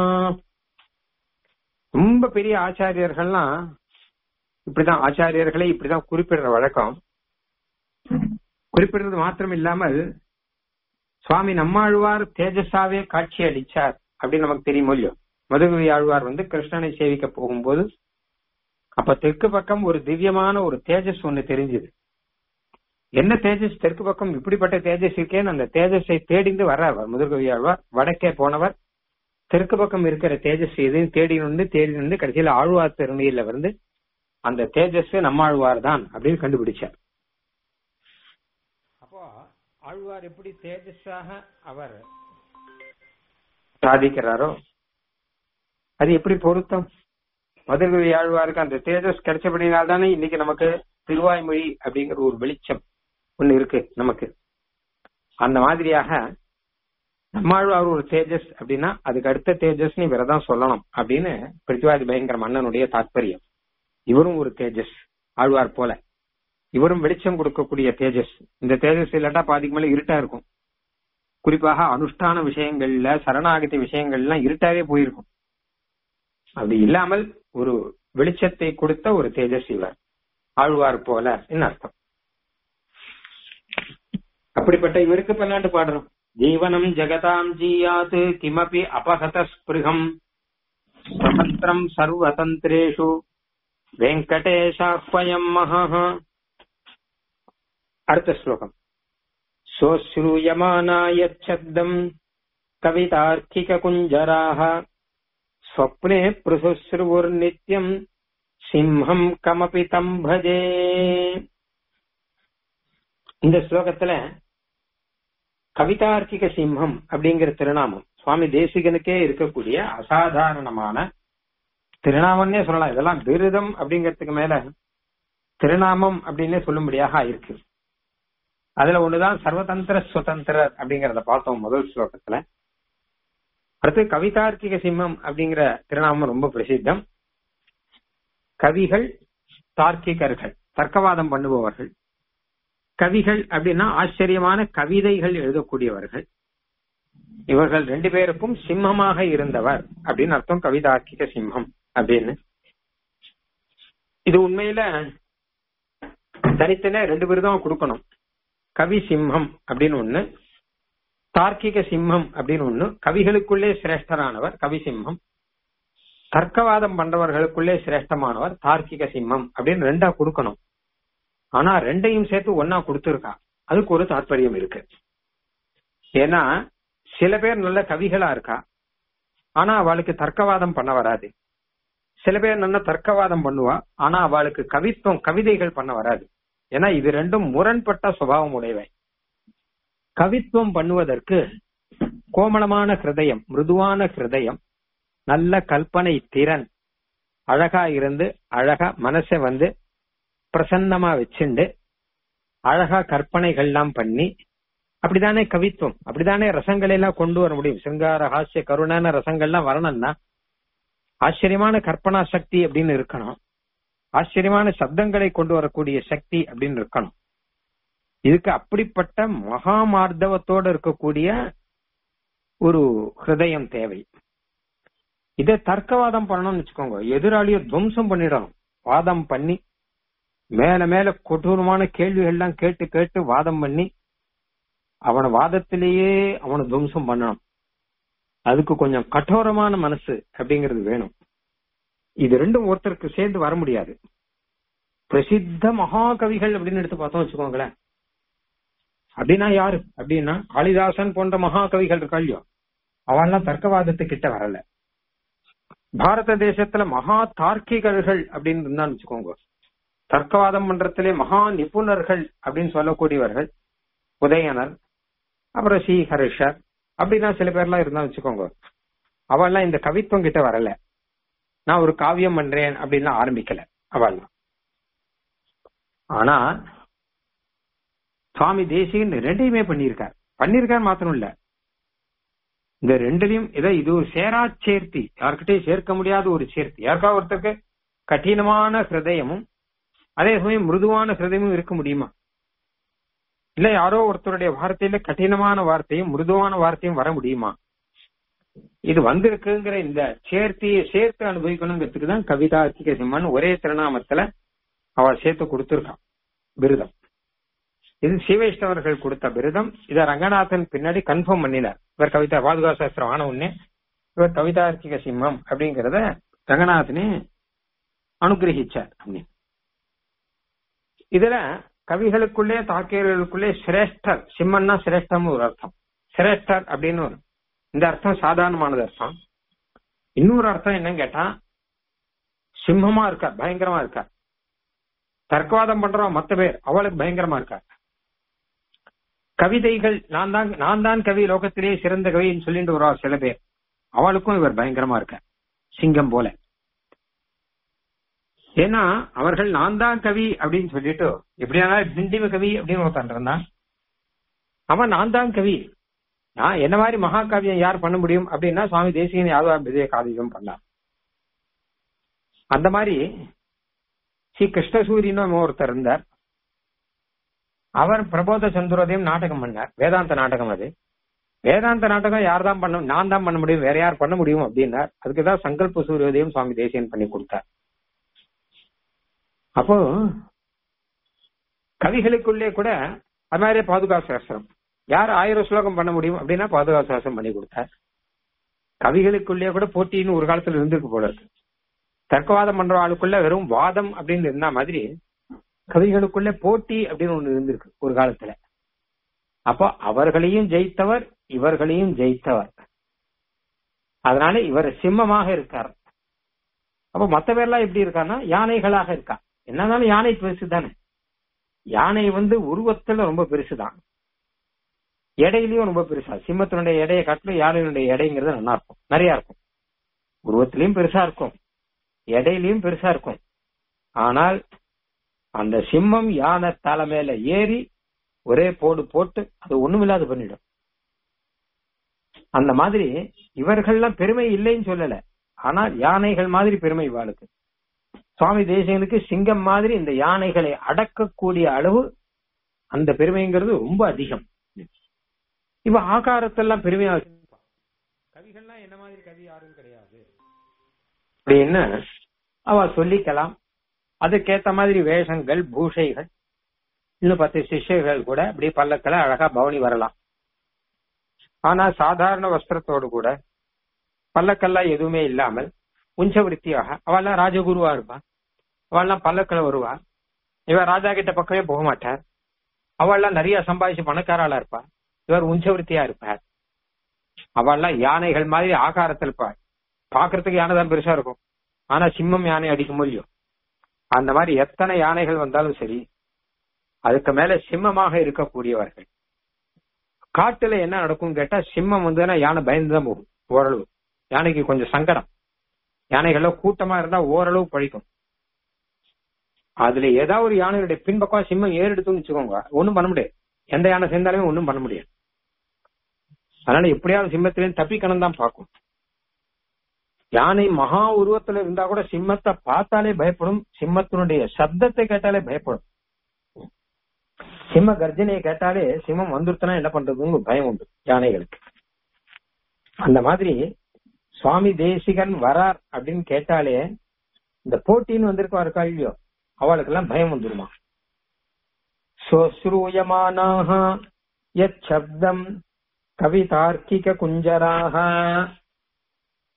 ரொம்ப பெரிய ஆச்சாரியர்கள்லாம் இப்படிதான் ஆச்சாரியர்களை இப்படிதான் குறிப்பிடுற வழக்கம் குறிப்பிடுறது மாத்திரம் இல்லாமல் சுவாமி நம்மாழ்வார் தேஜஸாவே காட்சி அளிச்சார் அப்படின்னு நமக்கு தெரியுமோ இல்லையோ மதுகவி ஆழ்வார் வந்து கிருஷ்ணனை சேவிக்க போகும்போது அப்ப தெற்கு பக்கம் ஒரு திவ்யமான ஒரு தேஜஸ் ஒண்ணு தெரிஞ்சது என்ன தேஜஸ் தெற்கு பக்கம் இப்படிப்பட்ட தேஜஸ் இருக்கேன்னு அந்த தேஜஸை தேடிந்து வர்றார் முதுகவி ஆழ்வார் வடக்கே போனவர் தெற்கு பக்கம் இருக்கிற தேஜஸ் எதையும் தேடி வந்து தேடி வந்து கடைசியில ஆழ்வார் திருநீர்ல வந்து அந்த தேஜஸ் நம்மாழ்வார் தான் அப்படின்னு கண்டுபிடிச்சார் அப்போ ஆழ்வார் எப்படி தேஜஸாக அவர் சாதிக்கிறாரோ அது எப்படி பொருத்தம் மதுரகவி ஆழ்வாருக்கு அந்த தேஜஸ் கிடைச்சபடினால்தானே இன்னைக்கு நமக்கு திருவாய்மொழி அப்படிங்கிற ஒரு வெளிச்சம் ஒண்ணு இருக்கு நமக்கு அந்த மாதிரியாக நம்மாழ்வார் ஒரு தேஜஸ் அப்படின்னா அதுக்கு அடுத்த தேஜஸ் நீ தான் சொல்லணும் அப்படின்னு பிருத்திவாதி பயங்கர மன்னனுடைய தாற்பயம் இவரும் ஒரு தேஜஸ் ஆழ்வார் போல இவரும் வெளிச்சம் கொடுக்கக்கூடிய தேஜஸ் இந்த தேஜஸ் இல்லாட்டா பாதிக்கு மேல இருட்டா இருக்கும் குறிப்பாக அனுஷ்டான விஷயங்கள்ல சரணாகதி விஷயங்கள்லாம் இருட்டாவே போயிருக்கும் அப்படி இல்லாமல் ஒரு வெளிச்சத்தை கொடுத்த ஒரு தேஜஸ் இவர் ஆழ்வார் போல என்ன அர்த்தம் அப்படிப்பட்ட இவருக்கு பல்லாண்டு பாடுறோம் ஜீவனம் ஜெகதாம் ஜீயாத் கிமபி அபகத ஸ்பிருகம் ஸ்வதந்திரம் சர்வதந்திரேஷு வெங்கடேஷாஹ்வயம் மகः அடுத்த ஸ்லோகம் சோஸ்ரூயமானாயச்சப்தம் கவிதார்க்கிககுஞ்சராः स्वप्ने पृथुश्रुवुर्नित्यम् சிம்ஹம் கமபி தம் பஜே இந்த ஸ்லோகத்துல கவிதார்க்கிக சிம்ஹம் அப்படிங்கிற திருநாமம் சுவாமி தேசிகனுக்கே இருக்கக்கூடிய அசாதாரணமான திருநாமம்னே சொல்லலாம் இதெல்லாம் விருதம் அப்படிங்கிறதுக்கு மேல திருநாமம் அப்படின்னே சொல்லும்படியாக ஆயிருக்கு அதுல ஒண்ணுதான் சர்வதந்திர சுதந்திரர் அப்படிங்கறத பார்த்தோம் முதல் ஸ்லோகத்துல அடுத்து கவிதார்க்கிக சிம்மம் அப்படிங்கிற திருநாமம் ரொம்ப பிரசித்தம் கவிகள் தார்க்கிகர்கள் தர்க்கவாதம் பண்ணுபவர்கள் கவிகள் அப்படின்னா ஆச்சரியமான கவிதைகள் எழுதக்கூடியவர்கள் இவர்கள் ரெண்டு பேருக்கும் சிம்மமாக இருந்தவர் அப்படின்னு அர்த்தம் கவிதார்க்கிக சிம்மம் அப்படின்னு இது உண்மையில தனித்தனே ரெண்டு பேரும் தான் கொடுக்கணும் கவி சிம்மம் அப்படின்னு ஒண்ணு தார்க்கிக சிம்மம் அப்படின்னு ஒண்ணு கவிகளுக்குள்ளே சிரேஷ்டரானவர் கவி சிம்மம் தர்க்கவாதம் பண்றவர்களுக்குள்ளே சிரேஷ்டமானவர் தார்க்கிக சிம்மம் அப்படின்னு ரெண்டா கொடுக்கணும் ஆனா ரெண்டையும் சேர்த்து ஒன்னா கொடுத்துருக்கா அதுக்கு ஒரு தாற்பயம் இருக்கு ஏன்னா சில பேர் நல்ல கவிகளா இருக்கா ஆனா அவளுக்கு தர்க்கவாதம் பண்ண வராது சில பேர் நல்ல தர்க்கவாதம் பண்ணுவா ஆனா அவளுக்கு கவித்துவம் கவிதைகள் பண்ண வராது ஏன்னா இது ரெண்டும் முரண்பட்ட சுபாவம் உடையவை கவித்துவம் பண்ணுவதற்கு கோமளமான ஹிருதயம் மிருதுவான ஹிருதயம் நல்ல கல்பனை திறன் அழகா இருந்து அழகா மனசை வந்து பிரசன்னமா வச்சுண்டு அழகா கற்பனைகள்லாம் பண்ணி அப்படிதானே கவித்துவம் அப்படிதானே ரசங்களை எல்லாம் கொண்டு வர முடியும் சிங்கார ஹாஸ்ய கருணான ரசங்கள்லாம் வரணும்னா ஆச்சரியமான கற்பனா சக்தி அப்படின்னு இருக்கணும் ஆச்சரியமான சப்தங்களை கொண்டு வரக்கூடிய சக்தி அப்படின்னு இருக்கணும் இதுக்கு அப்படிப்பட்ட மகாமார்தவத்தோட இருக்கக்கூடிய ஒரு ஹிருதயம் தேவை இதை தர்க்கவாதம் பண்ணணும்னு வச்சுக்கோங்க எதிராளியை துவம்சம் பண்ணிடணும் வாதம் பண்ணி மேல மேல கொடூரமான கேள்விகள்லாம் கேட்டு கேட்டு வாதம் பண்ணி அவன வாதத்திலேயே அவனை துவம்சம் பண்ணணும் அதுக்கு கொஞ்சம் கঠোরமான மனசு அப்படிங்கிறது வேணும் இது ரெண்டும் ஒருத்தருக்கு சேர்ந்து வர முடியாது பிரசித்த மகாகவிகள் அப்படின்னு எடுத்து பார்த்தோம் வச்சுக்கோங்களேன் அப்படின்னா யாரு அப்படின்னா காளிதாசன் போன்ற மகாகவிகள் இருக்கா இல்லையோ அவன்லாம் தர்க்கவாதத்து கிட்ட வரல பாரத தேசத்துல மகா தார்க்கிகர்கள் அப்படின்னு இருந்தான்னு வச்சுக்கோங்க தர்க்கவாதம் பண்றதுலே மகா நிபுணர்கள் அப்படின்னு சொல்லக்கூடியவர்கள் உதயனர் அப்புறம் ஸ்ரீஹரிஷர் அப்படின்னா சில பேர்லாம் இருந்தா வச்சுக்கோங்க அவள்லாம் இந்த கவித்துவம் கிட்ட வரல நான் ஒரு காவியம் பண்றேன் அப்படின்னு ஆரம்பிக்கல அவள்லாம் ஆனா சுவாமி தேசிகன் ரெண்டையுமே பண்ணியிருக்கார் பண்ணியிருக்கார் மாத்திரம் இல்ல இந்த ரெண்டுலயும் ஏதோ இது ஒரு சேரா சேர்த்தி யார்கிட்டயும் சேர்க்க முடியாத ஒரு சேர்த்தி யாருக்கா ஒருத்தருக்கு கடினமான ஹிருதயமும் அதே சமயம் மிருதுவான ஹிருதயமும் இருக்க முடியுமா இல்ல யாரோ ஒருத்தருடைய வார்த்தையில கடினமான வார்த்தையும் மிருதுவான வார்த்தையும் வர முடியுமா இது வந்திருக்குங்கிற இந்த சேர்த்தியை சேர்த்து அனுபவிக்கணுங்கிறதுக்கு தான் கவிதா அர்த்திக சிம்மன் ஒரே திருநாமத்துல அவ சேர்த்து கொடுத்திருக்கான் விருதம் இது சிவைஷ்ணவர்கள் கொடுத்த விருதம் இத ரங்கநாதன் பின்னாடி கன்ஃபார்ம் பண்ணினார் இவர் கவிதா பாதுகா சாஸ்திரம் ஆன உடனே இவர் கவிதார்த்திக சிம்மம் அப்படிங்கறத ரங்கநாதனே அனுகிரகிச்சார் அப்படின்னு இதுல கவிகளுக்குள்ளே தாக்கியர்களுக்குள்ளே சிரேஷ்டர் சிம்மன்னா சிரேஷ்டம் ஒரு அர்த்தம் சிரேஷ்டர் அப்படின்னு ஒரு இந்த அர்த்தம் சாதாரணமானது அர்த்தம் இன்னொரு அர்த்தம் என்னன்னு கேட்டா சிம்மமா இருக்கார் பயங்கரமா இருக்கார் தர்க்கவாதம் பண்றவன் மத்த பேர் அவளுக்கு பயங்கரமா இருக்கார் கவிதைகள் நான் தான் நான் தான் கவி லோகத்திலேயே சிறந்த கவின்னு சொல்லிட்டு வருவா சில பேர் அவளுக்கும் இவர் பயங்கரமா இருக்கார் சிங்கம் போல ஏன்னா அவர்கள் நான் தான் கவி அப்படின்னு சொல்லிட்டு எப்படியானா திண்டிம கவி அப்படின்னு ஒருத்தன் இருந்தான் அவன் நான் தான் கவி நான் என்ன மாதிரி மகாகாவியம் யார் பண்ண முடியும் அப்படின்னா சுவாமி தேசிகன் யாதவ விஜய காவியம் பண்ணார் அந்த மாதிரி ஸ்ரீ கிருஷ்ணசூரின்னு ஒருத்தர் இருந்தார் அவர் பிரபோத சந்திரோதயம் நாடகம் பண்ணார் வேதாந்த நாடகம் அது வேதாந்த நாடகம் யார் தான் பண்ண நான் தான் பண்ண முடியும் வேற யார் பண்ண முடியும் அப்படின்னார் அதுக்குதான் சங்கல்ப சூரியோதயம் சுவாமி தேசியன் பண்ணி கொடுத்தார் அப்போ கவிகளுக்குள்ளே கூட அது மாதிரி பாதுகா சாஸ்திரம் யார் ஆயிரம் ஸ்லோகம் பண்ண முடியும் அப்படின்னா பாதுகா சாஸ்திரம் பண்ணி கொடுத்தார் கவிகளுக்குள்ளே கூட போட்டின்னு ஒரு காலத்துல இருந்திருக்கு போல இருக்கு தர்க்கவாதம் பண்ற ஆளுக்குள்ள வெறும் வாதம் அப்படின்னு இருந்த மாதிரி கவிகளுக்குள்ள போட்டி அப்படின்னு ஒண்ணு இருந்திருக்கு ஒரு காலத்துல அப்போ அவர்களையும் ஜெயித்தவர் இவர்களையும் ஜெயித்தவர் அதனால இவர் சிம்மமாக இருக்கார் அப்ப மத்த பேர்லாம் எப்படி இருக்கான்னா யானைகளாக இருக்கா என்னன்னாலும் யானை பெருசு தானே யானை வந்து உருவத்துல ரொம்ப பெருசுதான் எடையிலயும் ரொம்ப பெருசா சிம்மத்தினுடைய எடையை காட்டிலும் யானையினுடைய எடைங்கிறது நல்லா இருக்கும் நிறைய இருக்கும் உருவத்திலையும் பெருசா இருக்கும் எடையிலையும் பெருசா இருக்கும் ஆனால் அந்த சிம்மம் யானை தலை மேல ஏறி ஒரே போடு போட்டு அது ஒண்ணுமில்லாது பண்ணிடும் அந்த மாதிரி இவர்கள்லாம் பெருமை இல்லைன்னு சொல்லல ஆனால் யானைகள் மாதிரி பெருமை இவாளுக்கு சுவாமி தேசிகனுக்கு சிங்கம் மாதிரி இந்த யானைகளை அடக்கக்கூடிய அளவு அந்த பெருமைங்கிறது ரொம்ப அதிகம் இவ ஆகாரத்தெல்லாம் பெருமையா கவிகள்லாம் என்ன மாதிரி கவி யாரும் கிடையாது அப்படின்னு அவ சொல்லிக்கலாம் அதுக்கேத்த மாதிரி வேஷங்கள் பூஷைகள் இன்னும் பத்து சிஷ்யர்கள் கூட அப்படியே பல்லக்கில் அழகா பவனி வரலாம் ஆனா சாதாரண வஸ்திரத்தோடு கூட பல்லக்கெல்லாம் எதுவுமே இல்லாமல் உஞ்சவருத்தியாக அவெல்லாம் ராஜகுருவா இருப்பா அவெல்லாம் பல்லக்கில் வருவா இவர் ராஜா கிட்ட பக்கமே போக மாட்டார் அவள்லாம் நிறைய சம்பாதிச்சு பணக்காராளா இருப்பா இவர் உஞ்சவருத்தியா இருப்பார் அவள்லாம் யானைகள் மாதிரி ஆகாரத்தில் இருப்பார் பாக்குறதுக்கு யானை தான் பெருசா இருக்கும் ஆனா சிம்மம் யானை அடிக்க முடியும் அந்த மாதிரி எத்தனை யானைகள் வந்தாலும் சரி அதுக்கு மேல சிம்மமாக இருக்கக்கூடியவர்கள் காட்டுல என்ன நடக்கும் கேட்டா சிம்மம் வந்ததுன்னா யானை பயந்துதான் போகும் ஓரளவு யானைக்கு கொஞ்சம் சங்கடம் யானைகள்ல கூட்டமா இருந்தா ஓரளவு பழிக்கும் அதுல ஏதாவது ஒரு யானையுடைய பின்பக்கம் சிம்மம் ஏறெடுத்துன்னு வச்சுக்கோங்க ஒண்ணும் பண்ண முடியாது எந்த யானை சேர்ந்தாலுமே ஒண்ணும் பண்ண முடியாது அதனால எப்படியாவது சிம்மத்திலேருந்து தப்பிக்கணும் தான் பார்க்கும் யானை மகா உருவத்துல இருந்தா கூட சிம்மத்தை பார்த்தாலே பயப்படும் சிம்மத்தினுடைய சப்தத்தை கேட்டாலே பயப்படும் சிம்ம கர்ஜனையை கேட்டாலே சிம்மம் வந்துருத்தனா என்ன பண்றதுன்னு பயம் உண்டு யானைகளுக்கு அந்த மாதிரி சுவாமி தேசிகன் வரார் அப்படின்னு கேட்டாலே இந்த போட்டின்னு வந்திருக்கா இருக்கா இல்லையோ அவளுக்கெல்லாம் பயம் வந்துருமா ஸ்வஸ்ரூயமானாக யத் சப்தம் கவிதார்க்கிக குஞ்சராக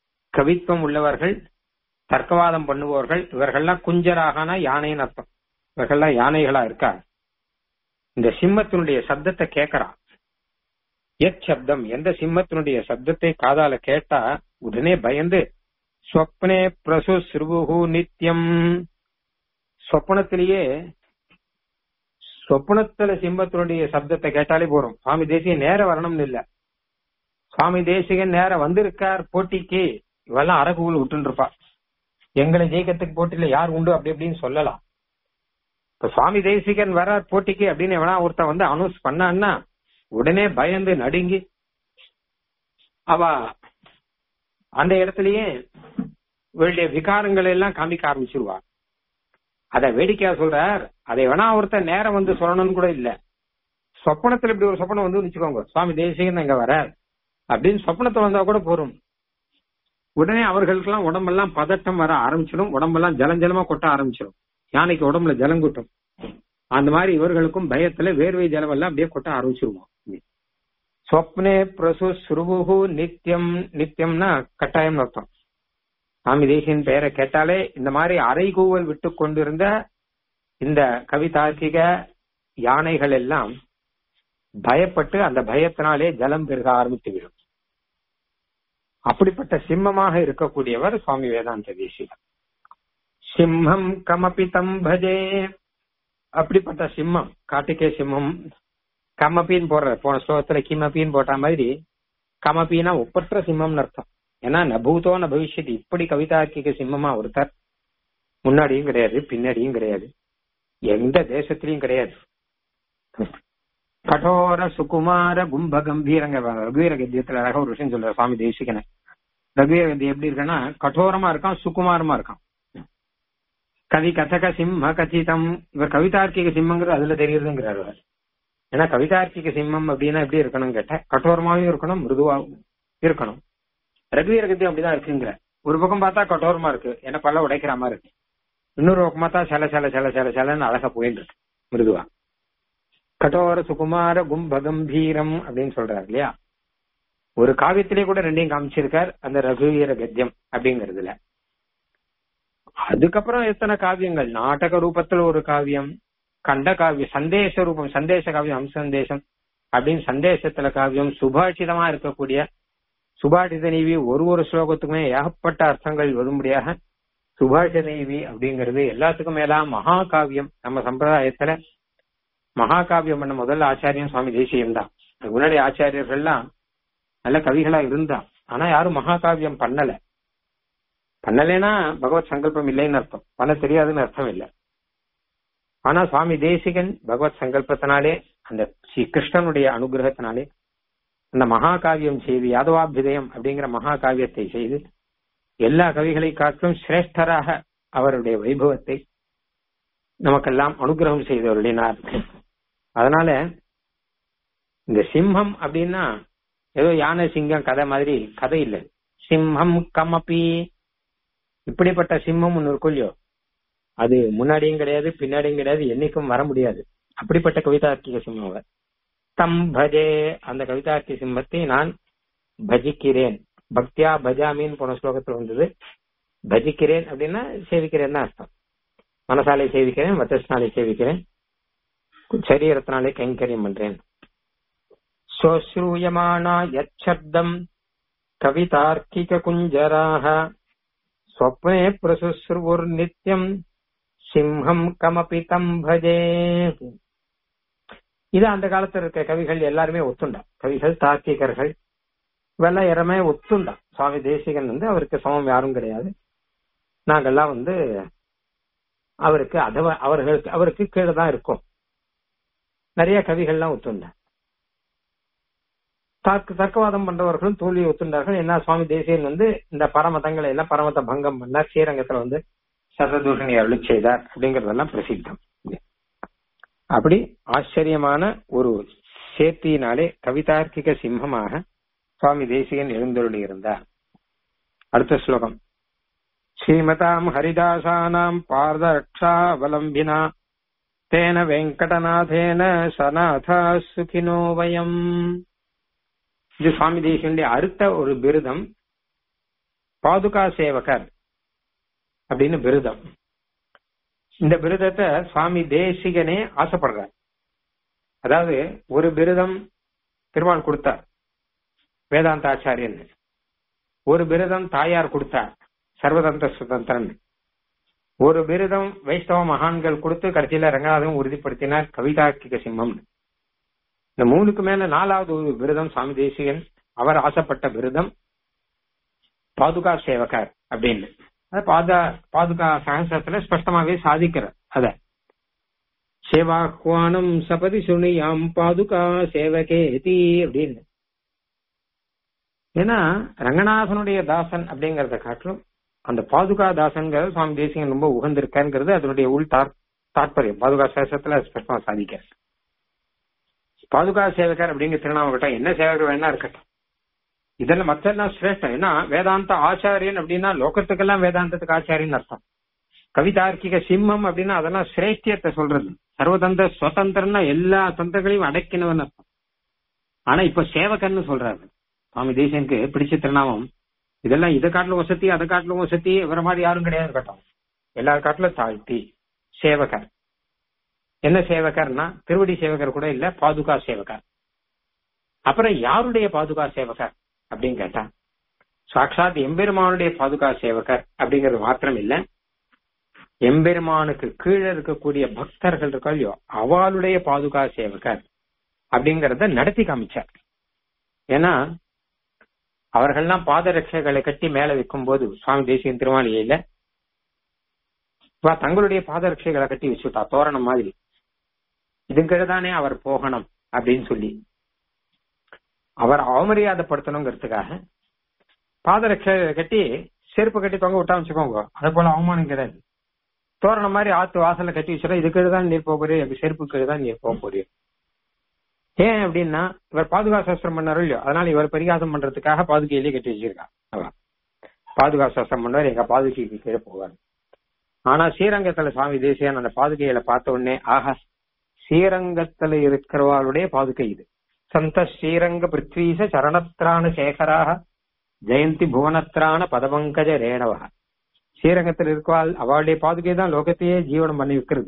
கவித்துவம் உள்ளவர்கள் தர்க்கவாதம் பண்ணுபவர்கள் இவர்கள்லாம் குஞ்சராகனா யானைன்னு அர்த்தம் இவர்கள்லாம் யானைகளா இருக்கா இந்த சிம்மத்தினுடைய சப்தத்தை கேட்கறான் எத் சப்தம் எந்த சிம்மத்தினுடைய சப்தத்தை காதால கேட்டா உடனே பயந்து ஸ்வப்னே பிரசு சிறுபுகு நித்தியம் சொப்பனத்திலேயே சொப்பனத்துல சிம்மத்தினுடைய சப்தத்தை கேட்டாலே போறோம் சுவாமி தேசிகன் நேர வரணும்னு இல்ல சுவாமி தேசிகன் நேர வந்திருக்கார் போட்டிக்கு இவெல்லாம் அரகுகள் விட்டு இருப்பா எங்களை ஜெயிக்கிறதுக்கு போட்டியில யார் உண்டு அப்படி அப்படின்னு சொல்லலாம் இப்ப சுவாமி தேசிகன் வரார் போட்டிக்கு அப்படின்னு எவனா ஒருத்தன் வந்து அனௌன்ஸ் பண்ணான்னா உடனே பயந்து நடுங்கி அவ அந்த இடத்துலயே இவளுடைய விகாரங்கள் எல்லாம் காமிக்க ஆரம்பிச்சிருவா அத வேடிக்கையா சொல்றார் அதை வேணா ஒருத்தர் நேரம் வந்து சொல்லணும்னு கூட இல்ல சொப்பனத்துல இப்படி ஒரு சொப்பனம் வந்து வச்சுக்கோங்க சுவாமி தேசிகன் இங்க வர அப்படின்னு சொப்பனத்தை வந்தா கூட போறோம் உடனே அவர்களுக்கெல்லாம் உடம்பெல்லாம் பதட்டம் வர ஆரம்பிச்சிடும் உடம்பெல்லாம் ஜலஞ்சலமா கொட்ட ஆரம்பிச்சிடும் யானைக்கு உடம்புல ஜலம் கொட்டும் அந்த மாதிரி இவர்களுக்கும் பயத்துல வேர்வை ஜலம் எல்லாம் அப்படியே கொட்ட ஆரம்பிச்சிருவோம் சொப்னே பிரசு சுருபுகு நித்தியம் நித்தியம்னா கட்டாயம் அர்த்தம் சாமி தேசியின் பெயரை கேட்டாலே இந்த மாதிரி அரைகூவல் விட்டு கொண்டிருந்த இந்த கவிதார்க்கிக யானைகள் எல்லாம் பயப்பட்டு அந்த பயத்தினாலே ஜலம் பெருக ஆரம்பித்து விடும் அப்படிப்பட்ட சிம்மமாக இருக்கக்கூடியவர் சுவாமி வேதாந்த தேசிகர் சிம்மம் கமபி தம் பஜே அப்படிப்பட்ட சிம்மம் காட்டுக்கே சிம்மம் கமப்பின்னு போடுற போன ஸ்லோகத்துல கிமப்பின்னு போட்ட மாதிரி கமப்பினா ஒப்பற்ற சிம்மம்னு அர்த்தம் ஏன்னா நபூதோ ந பவிஷ்யத்து இப்படி கவிதார்க்கிக சிம்மமா ஒருத்தர் முன்னாடியும் கிடையாது பின்னாடியும் கிடையாது எந்த தேசத்திலையும் கிடையாது கடோர சுகுமார கும்ப கம்பீரங்க ரகுவீர கத்தியத்துல அழகா ஒரு விஷயம் சொல்ற சுவாமி தேசிகனை ரகுவீர கத்தியம் எப்படி இருக்குன்னா கடோரமா இருக்கான் சுகுமாரமா இருக்கான் கவி கதக சிம்ம கச்சிதம் இவர் கவிதார்க்கிக சிம்மங்கிறது அதுல தெரியுதுங்கிறார் அவர் ஏன்னா கவிதார்க்கிக சிம்மம் அப்படின்னா எப்படி இருக்கணும் கேட்ட கடோரமாவும் இருக்கணும் மிருதுவாகவும் இருக்கணும் ரகுவீர கத்தியம் அப்படிதான் இருக்குங்கிற ஒரு பக்கம் பார்த்தா கடோரமா இருக்கு ஏன்னா பல்ல உடைக்கிற மாதிரி இருக்கு இன்னொரு பக்கம் பார்த்தா சில சில சில சில சிலன்னு அழகா போயிட்டு இருக்கு மிருதுவா கடோர சுகுமார கும்ப கம்பீரம் அப்படின்னு சொல்றாரு இல்லையா ஒரு காவியத்திலே கூட ரெண்டையும் காமிச்சிருக்கார் அந்த ரகுவீர கத்தியம் அப்படிங்கறதுல அதுக்கப்புறம் எத்தனை காவியங்கள் நாடக ரூபத்துல ஒரு காவியம் கண்ட காவியம் சந்தேச ரூபம் சந்தேச காவியம் அம்ச சந்தேசம் அப்படின்னு சந்தேசத்துல காவியம் சுபாஷிதமா இருக்கக்கூடிய சுபாஷித நீவி ஒரு ஒரு ஸ்லோகத்துக்குமே ஏகப்பட்ட அர்த்தங்கள் வரும்படியாக சுபாஷித நீவி அப்படிங்கிறது எல்லாத்துக்கும் மேலா மகாகாவியம் நம்ம சம்பிரதாயத்துல மகாகாவியம் பண்ண முதல் ஆச்சாரியம் சுவாமி தேசியம் தான் அதுக்கு முன்னாடி ஆச்சாரியர்கள்லாம் நல்ல கவிகளா இருந்தா ஆனா யாரும் மகாகாவியம் பண்ணல பண்ணலைன்னா பகவத் சங்கல்பம் இல்லைன்னு அர்த்தம் பண்ண தெரியாதுன்னு அர்த்தம் இல்லை ஆனா சுவாமி தேசிகன் பகவத் சங்கல்பத்தினாலே அந்த ஸ்ரீ கிருஷ்ணனுடைய அனுகிரகத்தினாலே அந்த மகாகாவியம் செய்து யாதவாபிதயம் அப்படிங்கிற மகாகாவியத்தை செய்து எல்லா கவிகளை காட்டும் சிரேஷ்டராக அவருடைய வைபவத்தை நமக்கெல்லாம் அனுகிரகம் செய்தவர்களினார் அதனால இந்த சிம்மம் அப்படின்னா ஏதோ யானை சிங்கம் கதை மாதிரி கதை இல்லை சிம்மம் கமப்பி இப்படிப்பட்ட சிம்மம் ஒன்று இருக்கும் இல்லையோ அது முன்னாடியும் கிடையாது பின்னாடியும் கிடையாது என்னைக்கும் வர முடியாது அப்படிப்பட்ட கவிதார்க்கிக சிம்மம் அவர் தம் பஜே அந்த கவிதார்க்கிக சிம்மத்தை நான் பஜிக்கிறேன் பக்தியா பஜாமின்னு போன ஸ்லோகத்துல வந்தது பஜிக்கிறேன் அப்படின்னா சேவிக்கிறேன் அர்த்தம் மனசாலை சேவிக்கிறேன் வச்சஸ்னாலே சேவிக்கிறேன் சரீரத்தினாலே கைங்கரியம் பண்றேன் சோஸ்ரூயமானா யச்சப்தம் கவிதார்க்கிக குஞ்சராக ஸ்வப்னே பிரசுஸ்ருவுர் நித்யம் சிம்ஹம் கமபி தம் பஜே இது அந்த காலத்துல இருக்க கவிகள் எல்லாருமே ஒத்துண்டா கவிகள் தார்க்கிகர்கள் இவெல்லாம் யாருமே ஒத்துண்டா சுவாமி தேசிகன் வந்து அவருக்கு சமம் யாரும் கிடையாது நாங்கெல்லாம் வந்து அவருக்கு அதவ அவர்களுக்கு அவருக்கு கீழே தான் இருக்கும் நிறைய கவிகள்லாம் ஒத்துண்டா தர்க்க தர்க்கவாதம் பண்றவர்களும் தோல்வி ஒத்துண்டார்கள் என்ன சுவாமி தேசியன் வந்து இந்த பரமதங்களை எல்லாம் பரமத பங்கம் பண்ணார் ஸ்ரீரங்கத்துல வந்து சததூஷணி அருளி செய்தார் அப்படிங்கறதெல்லாம் பிரசித்தம் அப்படி ஆச்சரியமான ஒரு சேர்த்தியினாலே கவிதார்க்கிக சிம்மமாக சுவாமி தேசிகன் எழுந்தருளி இருந்தார் அடுத்த ஸ்லோகம் ஸ்ரீமதாம் ஹரிதாசானாம் பார்தரக்ஷாவலம்பினா தேன வெங்கடநாதேன சநாதா சுகினோ வயம் இது சுவாமி தேசியனுடைய அடுத்த ஒரு பிருதம் பாதுகா சேவகர் அப்படின்னு பிருதம் இந்த விருதத்தை சுவாமி தேசிகனே ஆசைப்படுறார் அதாவது ஒரு விருதம் பெருமாள் கொடுத்தார் வேதாந்த ஆச்சாரியன் ஒரு விருதம் தாயார் கொடுத்தார் சர்வதந்திர சுதந்திரன் ஒரு விருதம் வைஷ்ணவ மகான்கள் கொடுத்து கடைசியில ரங்கநாதன் உறுதிப்படுத்தினார் கவிதார்க்கிக சிம்மம் இந்த மூணுக்கு மேல நாலாவது ஒரு விருதம் சுவாமி தேசிகன் அவர் ஆசைப்பட்ட விருதம் பாதுகா சேவகர் அப்படின்னு அது பாதா பாதுகா சகசத்துல ஸ்பஷ்டமாவே சாதிக்கிறார் அத சேவாக்குவானம் சபதி சுனியாம் பாதுகா சேவகேதி அப்படின்னு ஏன்னா ரங்கநாதனுடைய தாசன் அப்படிங்கறத காட்டிலும் அந்த பாதுகா தாசன்கிறது சுவாமி தேசிகன் ரொம்ப உகந்திருக்காருங்கிறது அதனுடைய உள் தார் தாற்பயம் பாதுகா சேஷத்துல ஸ்பஷ்டமா சாதிக்க பாதுகா சேவகர் அப்படிங்கிற திருநாமம் இருக்கட்டும் என்ன சேவகர் வேணா இருக்கட்டும் இதெல்லாம் மத்தெல்லாம் சிரேஷ்டம் ஏன்னா வேதாந்த ஆச்சாரியன் அப்படின்னா லோகத்துக்கெல்லாம் வேதாந்தத்துக்கு ஆச்சாரியன் அர்த்தம் கவிதார்க்கிக சிம்மம் அப்படின்னா அதெல்லாம் சிரேஷ்டியத்தை சொல்றது சர்வதந்திர சுதந்திரம்னா எல்லா தந்திரங்களையும் அடக்கினவன் அர்த்தம் ஆனா இப்ப சேவகன்னு சொல்றாரு சுவாமி தேசியனுக்கு பிடிச்ச திருநாமம் இதெல்லாம் இதை காட்டிலும் வசதி அதை காட்டிலும் வசதி இவர மாதிரி யாரும் கிடையாது இருக்கட்டும் எல்லா காட்டிலும் தாழ்த்தி சேவகர் என்ன சேவகர்னா திருவடி சேவகர் கூட இல்ல பாதுகா சேவகர் அப்புறம் யாருடைய பாதுகா சேவகர் அப்படின்னு கேட்டா சாட்சாத் எம்பெருமானுடைய பாதுகா சேவகர் அப்படிங்கிறது மாத்திரம் இல்ல எம்பெருமானுக்கு கீழே இருக்கக்கூடிய பக்தர்கள் இருக்கோ இல்லையோ அவளுடைய பாதுகா சேவகர் அப்படிங்கறத நடத்தி காமிச்சார் ஏன்னா அவர்கள்லாம் பாதரட்சைகளை கட்டி மேல வைக்கும் போது சுவாமி தேசியன் திருமாளிகையில தங்களுடைய பாதரட்சைகளை கட்டி வச்சுட்டா தோரணம் மாதிரி இதுங்கிட்டதானே அவர் போகணும் அப்படின்னு சொல்லி அவர் அவமரியாதைப்படுத்தணுங்கிறதுக்காக பாதரட்சை கட்டி செருப்பு கட்டி தொங்க விட்டா வச்சுக்கோங்க அதே போல அவமானம் கிடையாது தோரணம் மாதிரி ஆத்து வாசல்ல கட்டி வச்சுட்டா இதுக்கு தான் நீர் போக போறீர் செருப்பு கீழே தான் நீர் போக போறீர் ஏன் அப்படின்னா இவர் பாதுகா சாஸ்திரம் பண்ணாரோ இல்லையோ அதனால இவர் பரிகாசம் பண்றதுக்காக பாதுகையிலேயே கட்டி வச்சிருக்கா அவன் பாதுகா சாஸ்திரம் பண்ணார் எங்க பாதுகைக்கு கீழே போவார் ஆனா ஸ்ரீரங்கத்துல சுவாமி தேசியன் அந்த பாதுகையில பார்த்த உடனே ஆஹா ஸ்ரீரங்கத்துல இருக்கிறவாளுடைய பாதுகை இது சந்த ஸ்ரீரங்க பிருத்வீச சரணத்ரான சேகராக ஜெயந்தி புவனத்ரான பதபங்கஜ ரேணவா ஸ்ரீரங்கத்தில் இருக்கவாள் அவளுடைய பாதுகை தான் லோகத்தையே ஜீவனம் பண்ணி வைக்கிறது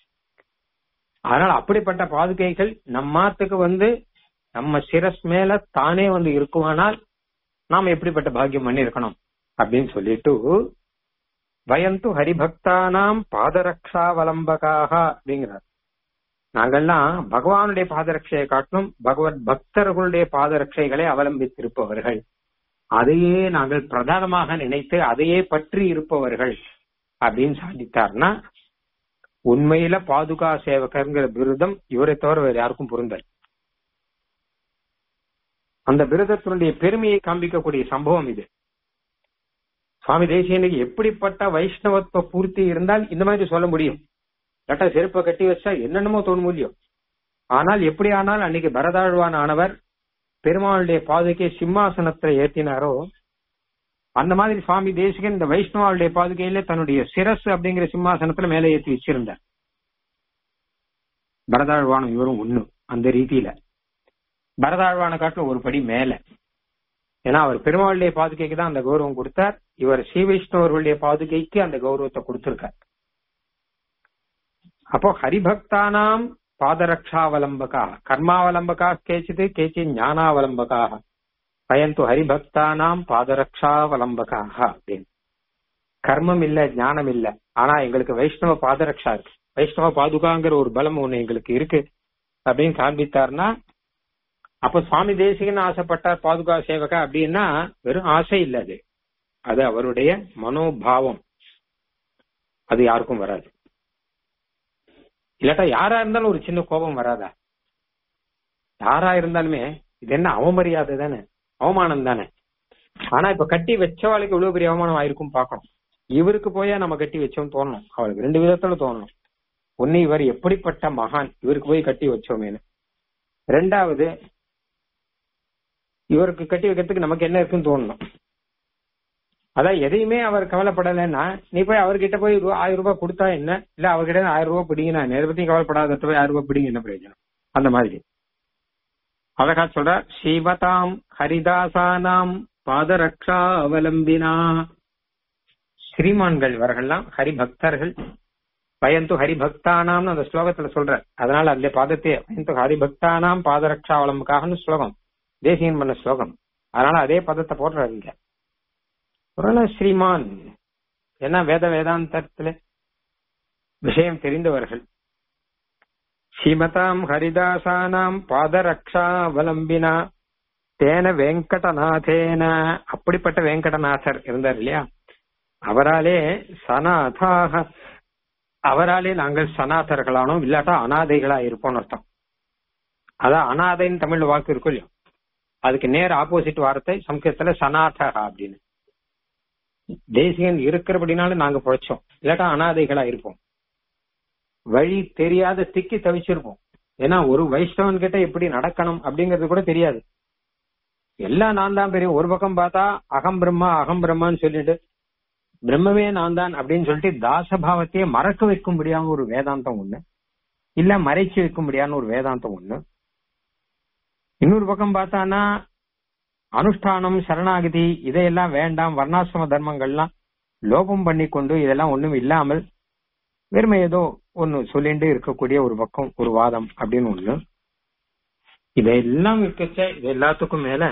அதனால அப்படிப்பட்ட பாதுகைகள் நம்மாத்துக்கு வந்து நம்ம சிரஸ் மேல தானே வந்து இருக்குமானால் நாம் எப்படிப்பட்ட பாக்கியம் பண்ணி இருக்கணும் அப்படின்னு சொல்லிட்டு வயந்து ஹரிபக்தானாம் பாதரக்ஷாவலம்பகாக அப்படிங்கிறார் நாங்கள்லாம் பகவானுடைய பாதரட்சையை காட்டிலும் பகவத் பக்தர்களுடைய பாதரட்சைகளை அவலம்பித்திருப்பவர்கள் அதையே நாங்கள் பிரதானமாக நினைத்து அதையே பற்றி இருப்பவர்கள் அப்படின்னு சாதித்தார்னா உண்மையில பாதுகா சேவகர்ங்கிற விருதம் இவரை தவிர வேற யாருக்கும் பொருந்தாது அந்த விரதத்தினுடைய பெருமையை காண்பிக்கக்கூடிய சம்பவம் இது சுவாமி தேசியனுக்கு எப்படிப்பட்ட வைஷ்ணவத்துவ பூர்த்தி இருந்தால் இந்த மாதிரி சொல்ல முடியும் இல்லாட்டா செருப்பை கட்டி வச்சா என்னென்னமோ தோணும் முடியும் ஆனால் எப்படி ஆனால் அன்னைக்கு பரதாழ்வான் ஆனவர் பெருமாளுடைய பாதுகை சிம்மாசனத்துல ஏத்தினாரோ அந்த மாதிரி சுவாமி தேசிகன் இந்த வைஷ்ணவாவுடைய பாதுகையில தன்னுடைய சிரஸ் அப்படிங்கிற சிம்மாசனத்துல மேலே ஏற்றி வச்சிருந்தார் பரதாழ்வானம் இவரும் ஒண்ணு அந்த ரீதியில பரதாழ்வான காட்டிலும் ஒரு படி மேல ஏன்னா அவர் பெருமாளுடைய பாதுகைக்கு தான் அந்த கௌரவம் கொடுத்தார் இவர் ஸ்ரீ வைஷ்ணவர்களுடைய பாதுகைக்கு அந்த கௌரவத்தை கொடுத்திருக்கார் அப்போ ஹரிபக்தானாம் பாதரக்ஷாவலம்பகா கர்மாவலம்பகா கேச்சித் கேச்சி ஞானாவலம்பகா பயந்து ஹரிபக்தானாம் பாதரக்ஷாவலம்பகாக அப்படின்னு கர்மம் இல்ல ஞானம் இல்ல ஆனா எங்களுக்கு வைஷ்ணவ பாதரக்ஷா இருக்கு வைஷ்ணவ பாதுகாங்கிற ஒரு பலம் ஒண்ணு எங்களுக்கு இருக்கு அப்படின்னு காண்பித்தார்னா அப்ப சுவாமி தேசிகன் ஆசைப்பட்டார் பாதுகா சேவகா அப்படின்னா வெறும் ஆசை இல்ல அது அது அவருடைய மனோபாவம் அது யாருக்கும் வராது இல்லாட்டா யாரா இருந்தாலும் ஒரு சின்ன கோபம் வராதா யாரா இருந்தாலுமே இது என்ன அவமரியாதை தானே அவமானம் தானே ஆனா இப்ப கட்டி வச்சவாளுக்கு இவ்வளவு பெரிய அவமானம் ஆயிருக்கும் பாக்கணும் இவருக்கு போயா நம்ம கட்டி வச்சோம் தோணணும் அவளுக்கு ரெண்டு விதத்துல தோணணும் ஒன்னு இவர் எப்படிப்பட்ட மகான் இவருக்கு போய் கட்டி வச்சோமேனு ரெண்டாவது இவருக்கு கட்டி வைக்கிறதுக்கு நமக்கு என்ன இருக்குன்னு தோணணும் அதான் எதையுமே அவர் கவலைப்படலைன்னா நீ போய் அவர்கிட்ட போய் ஆயிரம் ரூபாய் கொடுத்தா என்ன இல்ல அவர்கிட்ட ஆயிரம் ரூபாய் பிடிங்க நான் எதை பத்தியும் கவலைப்படாத போய் ஆயிரம் ரூபாய் பிடிங்க என்ன பிரயோஜனம் அந்த மாதிரி அழகா சொல்ற ஸ்ரீவதாம் ஹரிதாசானாம் பாதரக்ஷா அவலம்பினா ஸ்ரீமான்கள் இவர்கள்லாம் ஹரிபக்தர்கள் பயந்து ஹரிபக்தானாம்னு அந்த ஸ்லோகத்துல சொல்ற அதனால அந்த பாதத்தை பயந்து ஹரிபக்தானாம் பாதரக்ஷாவலமுக்காகனு ஸ்லோகம் தேசியன் பண்ண ஸ்லோகம் அதனால அதே பதத்தை போடுறாரு இங்க புரண ஸ்ரீமான் ஏன்னா வேத வேதாந்தத்துல விஷயம் தெரிந்தவர்கள் ஸ்ரீமதாம் ஹரிதாசானாம் பாதரக்ஷாவலம்பினா தேன வெங்கடநாதேன அப்படிப்பட்ட வெங்கடநாதர் இருந்தார் இல்லையா அவராலே சனாதாக அவராலே நாங்கள் சனாதர்களானோம் இல்லாட்டா அனாதைகளா இருப்போம்னு அர்த்தம் அதான் அனாதைன்னு தமிழ் வாக்கு இருக்கும் இல்லையோ அதுக்கு நேர் ஆப்போசிட் வார்த்தை சம்ஸ்கிருதத்துல சனாதகா அப்படின்னு தேசியன் இருக்கிறபடினாலும் நாங்க பிழைச்சோம் இல்லாட்டா அனாதைகளா இருப்போம் வழி தெரியாத திக்கி தவிச்சிருப்போம் ஏன்னா ஒரு வைஷ்ணவன் கிட்ட எப்படி நடக்கணும் அப்படிங்கறது கூட தெரியாது எல்லாம் நான் தான் பெரிய ஒரு பக்கம் பார்த்தா அகம் பிரம்மா அகம் பிரம்மான்னு சொல்லிட்டு பிரம்மமே நான் தான் அப்படின்னு சொல்லிட்டு தாசபாவத்தையே மறக்க வைக்கும்படியான ஒரு வேதாந்தம் ஒண்ணு இல்ல மறைச்சு வைக்கும்படியான ஒரு வேதாந்தம் ஒண்ணு இன்னொரு பக்கம் பார்த்தானா அனுஷ்டானம் சரணாகதி இதையெல்லாம் வேண்டாம் வர்ணாசிரம தர்மங்கள்லாம் லோபம் பண்ணி கொண்டு இதெல்லாம் ஒண்ணும் இல்லாமல் வெறுமை ஏதோ ஒன்னு சொல்லிட்டு இருக்கக்கூடிய ஒரு பக்கம் ஒரு வாதம் அப்படின்னு ஒண்ணு இதெல்லாம் இருக்கச்ச இது எல்லாத்துக்கும் மேல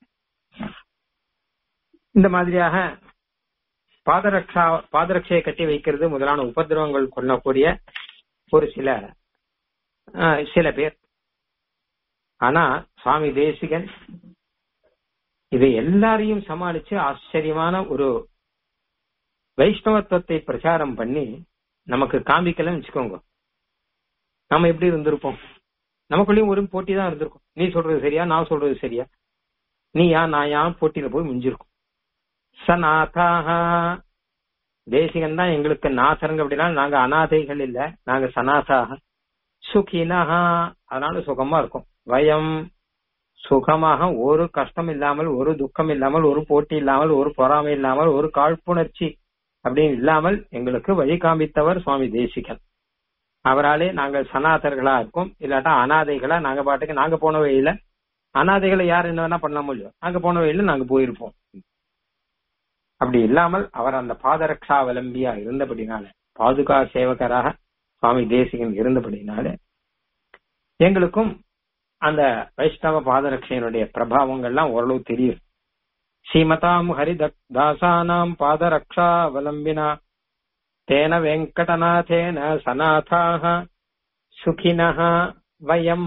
இந்த மாதிரியாக பாதரக்ஷா பாதரட்சையை கட்டி வைக்கிறது முதலான உபதிரவங்கள் கொள்ளக்கூடிய ஒரு சில சில பேர் ஆனா சுவாமி தேசிகன் இதை எல்லாரையும் சமாளிச்சு ஆச்சரியமான ஒரு வைஷ்ணவத்துவத்தை பிரச்சாரம் பண்ணி நமக்கு காமிக்கலன்னு வச்சுக்கோங்க நாம எப்படி இருந்திருப்போம் நமக்குள்ளயும் ஒரு போட்டி தான் இருந்திருக்கும் நீ சொல்றது சரியா நான் சொல்றது சரியா நீ யா நான் யா போட்டியில போய் முடிஞ்சிருக்கும் சநாதாக தேசிகன் தான் எங்களுக்கு நாசரங்க அப்படின்னா நாங்க அனாதைகள் இல்ல நாங்க சனாதாக சுகினஹா அதனால சுகமா இருக்கும் வயம் சுகமாக ஒரு கஷ்டம் இல்லாமல் ஒரு துக்கம் இல்லாமல் ஒரு போட்டி இல்லாமல் ஒரு பொறாமை இல்லாமல் ஒரு காழ்ப்புணர்ச்சி அப்படின்னு இல்லாமல் எங்களுக்கு வழி காமித்தவர் சுவாமி தேசிகன் அவராலே நாங்கள் சனாதர்களா இருக்கோம் இல்லாட்டா அனாதைகளா நாங்க பாட்டுக்கு நாங்க போன வழியில அனாதைகளை யார் என்ன வேணா பண்ண முடியும் நாங்க போன வழியில நாங்க போயிருப்போம் அப்படி இல்லாமல் அவர் அந்த பாதரக்ஷா விளம்பியா இருந்தபடினால பாதுகா சேவகராக சுவாமி தேசிகன் இருந்தபடினால எங்களுக்கும் அந்த வைஷ்ணவ பாதரட்சையினுடைய பிரபாவங்கள்லாம் ஓரளவு தெரியும் ஸ்ரீமதாம் ஹரிதாசானாம் பாதரக்ஷா அவலம்பினா தேன வெங்கடநாதேன சநாதாக சுகினஹ வயம்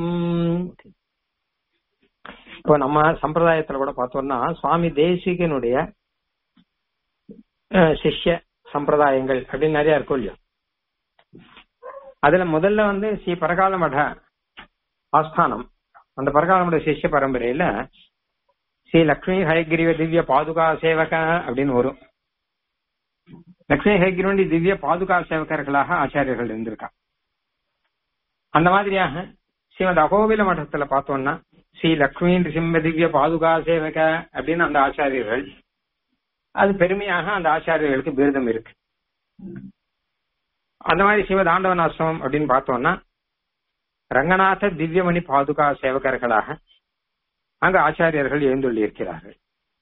இப்போ நம்ம சம்பிரதாயத்துல கூட பார்த்தோம்னா சுவாமி தேசிகனுடைய சிஷ்ய சம்பிரதாயங்கள் அப்படின்னு நிறைய இருக்கும் இல்லையா அதுல முதல்ல வந்து ஸ்ரீ பரகால மட ஆஸ்தானம் அந்த பரகால மட சிஷ்ய பரம்பரையில ஸ்ரீ லக்ஷ்மி ஹயகிரிவ திவ்ய பாதுகா சேவக அப்படின்னு வரும் லக்ஷ்மி ஹயகிரிவண்டி திவ்ய பாதுகா சேவகர்களாக ஆச்சாரியர்கள் இருந்திருக்கா அந்த மாதிரியாக ஸ்ரீமத் அகோவில மட்டத்துல பார்த்தோம்னா ஸ்ரீ லக்ஷ்மி சிம்ம திவ்ய பாதுகா சேவக அப்படின்னு அந்த ஆச்சாரியர்கள் அது பெருமையாக அந்த ஆச்சாரியர்களுக்கு விருதம் இருக்கு அந்த மாதிரி சிவத் ஆண்டவனாசிரமம் அப்படின்னு பார்த்தோம்னா ரங்கநாத திவ்யமணி பாதுகா சேவகர்களாக அங்க ஆச்சாரியர்கள் எழுந்துள்ளி இருக்கிறார்கள்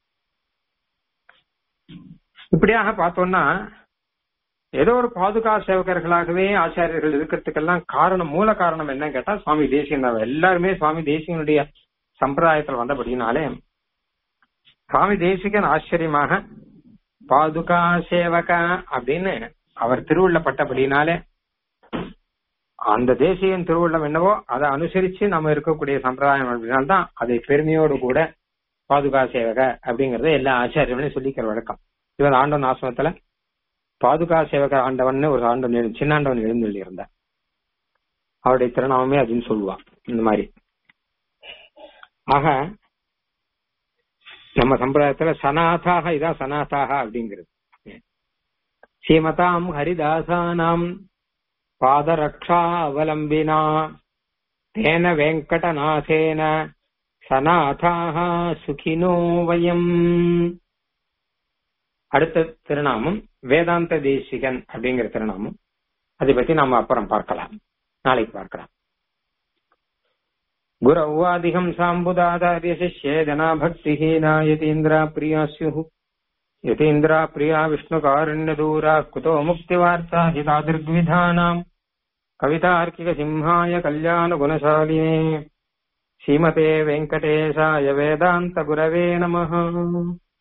இப்படியாக பார்த்தோம்னா ஏதோ ஒரு பாதுகா சேவகர்களாகவே ஆச்சாரியர்கள் இருக்கிறதுக்கெல்லாம் காரணம் மூல காரணம் என்னன்னு கேட்டா சுவாமி தேசியன் எல்லாருமே சுவாமி தேசியனுடைய சம்பிரதாயத்தில் வந்தபடினாலே சுவாமி தேசிகன் ஆச்சரியமாக பாதுகா சேவக அப்படின்னு அவர் திருவுள்ளப்பட்டபடினாலே அந்த தேசியன் திருவுள்ளம் என்னவோ அதை அனுசரிச்சு நம்ம இருக்கக்கூடிய சம்பிரதாயம் அப்படின்னால்தான் அதை பெருமையோடு கூட பாதுகா சேவக அப்படிங்கறத எல்லா ஆச்சாரியர்களையும் சொல்லிக்கிற வழக்கம் இவர் ஆண்டவன் ஆசிரமத்துல பாதுகா சேவக ஆண்டவன் ஒரு ஆண்டவன் சின்னாண்டவன் எழுந்தள்ளி இருந்தார் அவருடைய திருநாமமே அப்படின்னு சொல்லுவான் இந்த மாதிரி ஆக நம்ம சம்பிரதாயத்துல சனாதாக இதான் சனாதாக அப்படிங்கிறது ஸ்ரீமதாம் ஹரிதாசானாம் பாதரக்ஷா அவலம்பினா தேன வெங்கடநாதேன சனாதாக சுகினோ வயம் அடுத்த திருநாமம் வேதாந்த தேசிகன் அப்படிங்கிற திருநாமம் அதை பத்தி நாம அப்புறம் பார்க்கலாம் நாளைக்கு பார்க்கலாம் गुरौवादिहं साम्बुदादार्य शिष्ये जना भक्तिहीना यतीन्द्रा प्रिया स्युः यतीन्द्रा प्रिया विष्णुकारुण्यदूरा कुतो मुक्तिवार्ता हितादृग्विधानाम् कवितार्किकसिंहाय कल्याणगुणशालिने श्रीमते वेङ्कटेशाय वेदान्तगुरवे नमः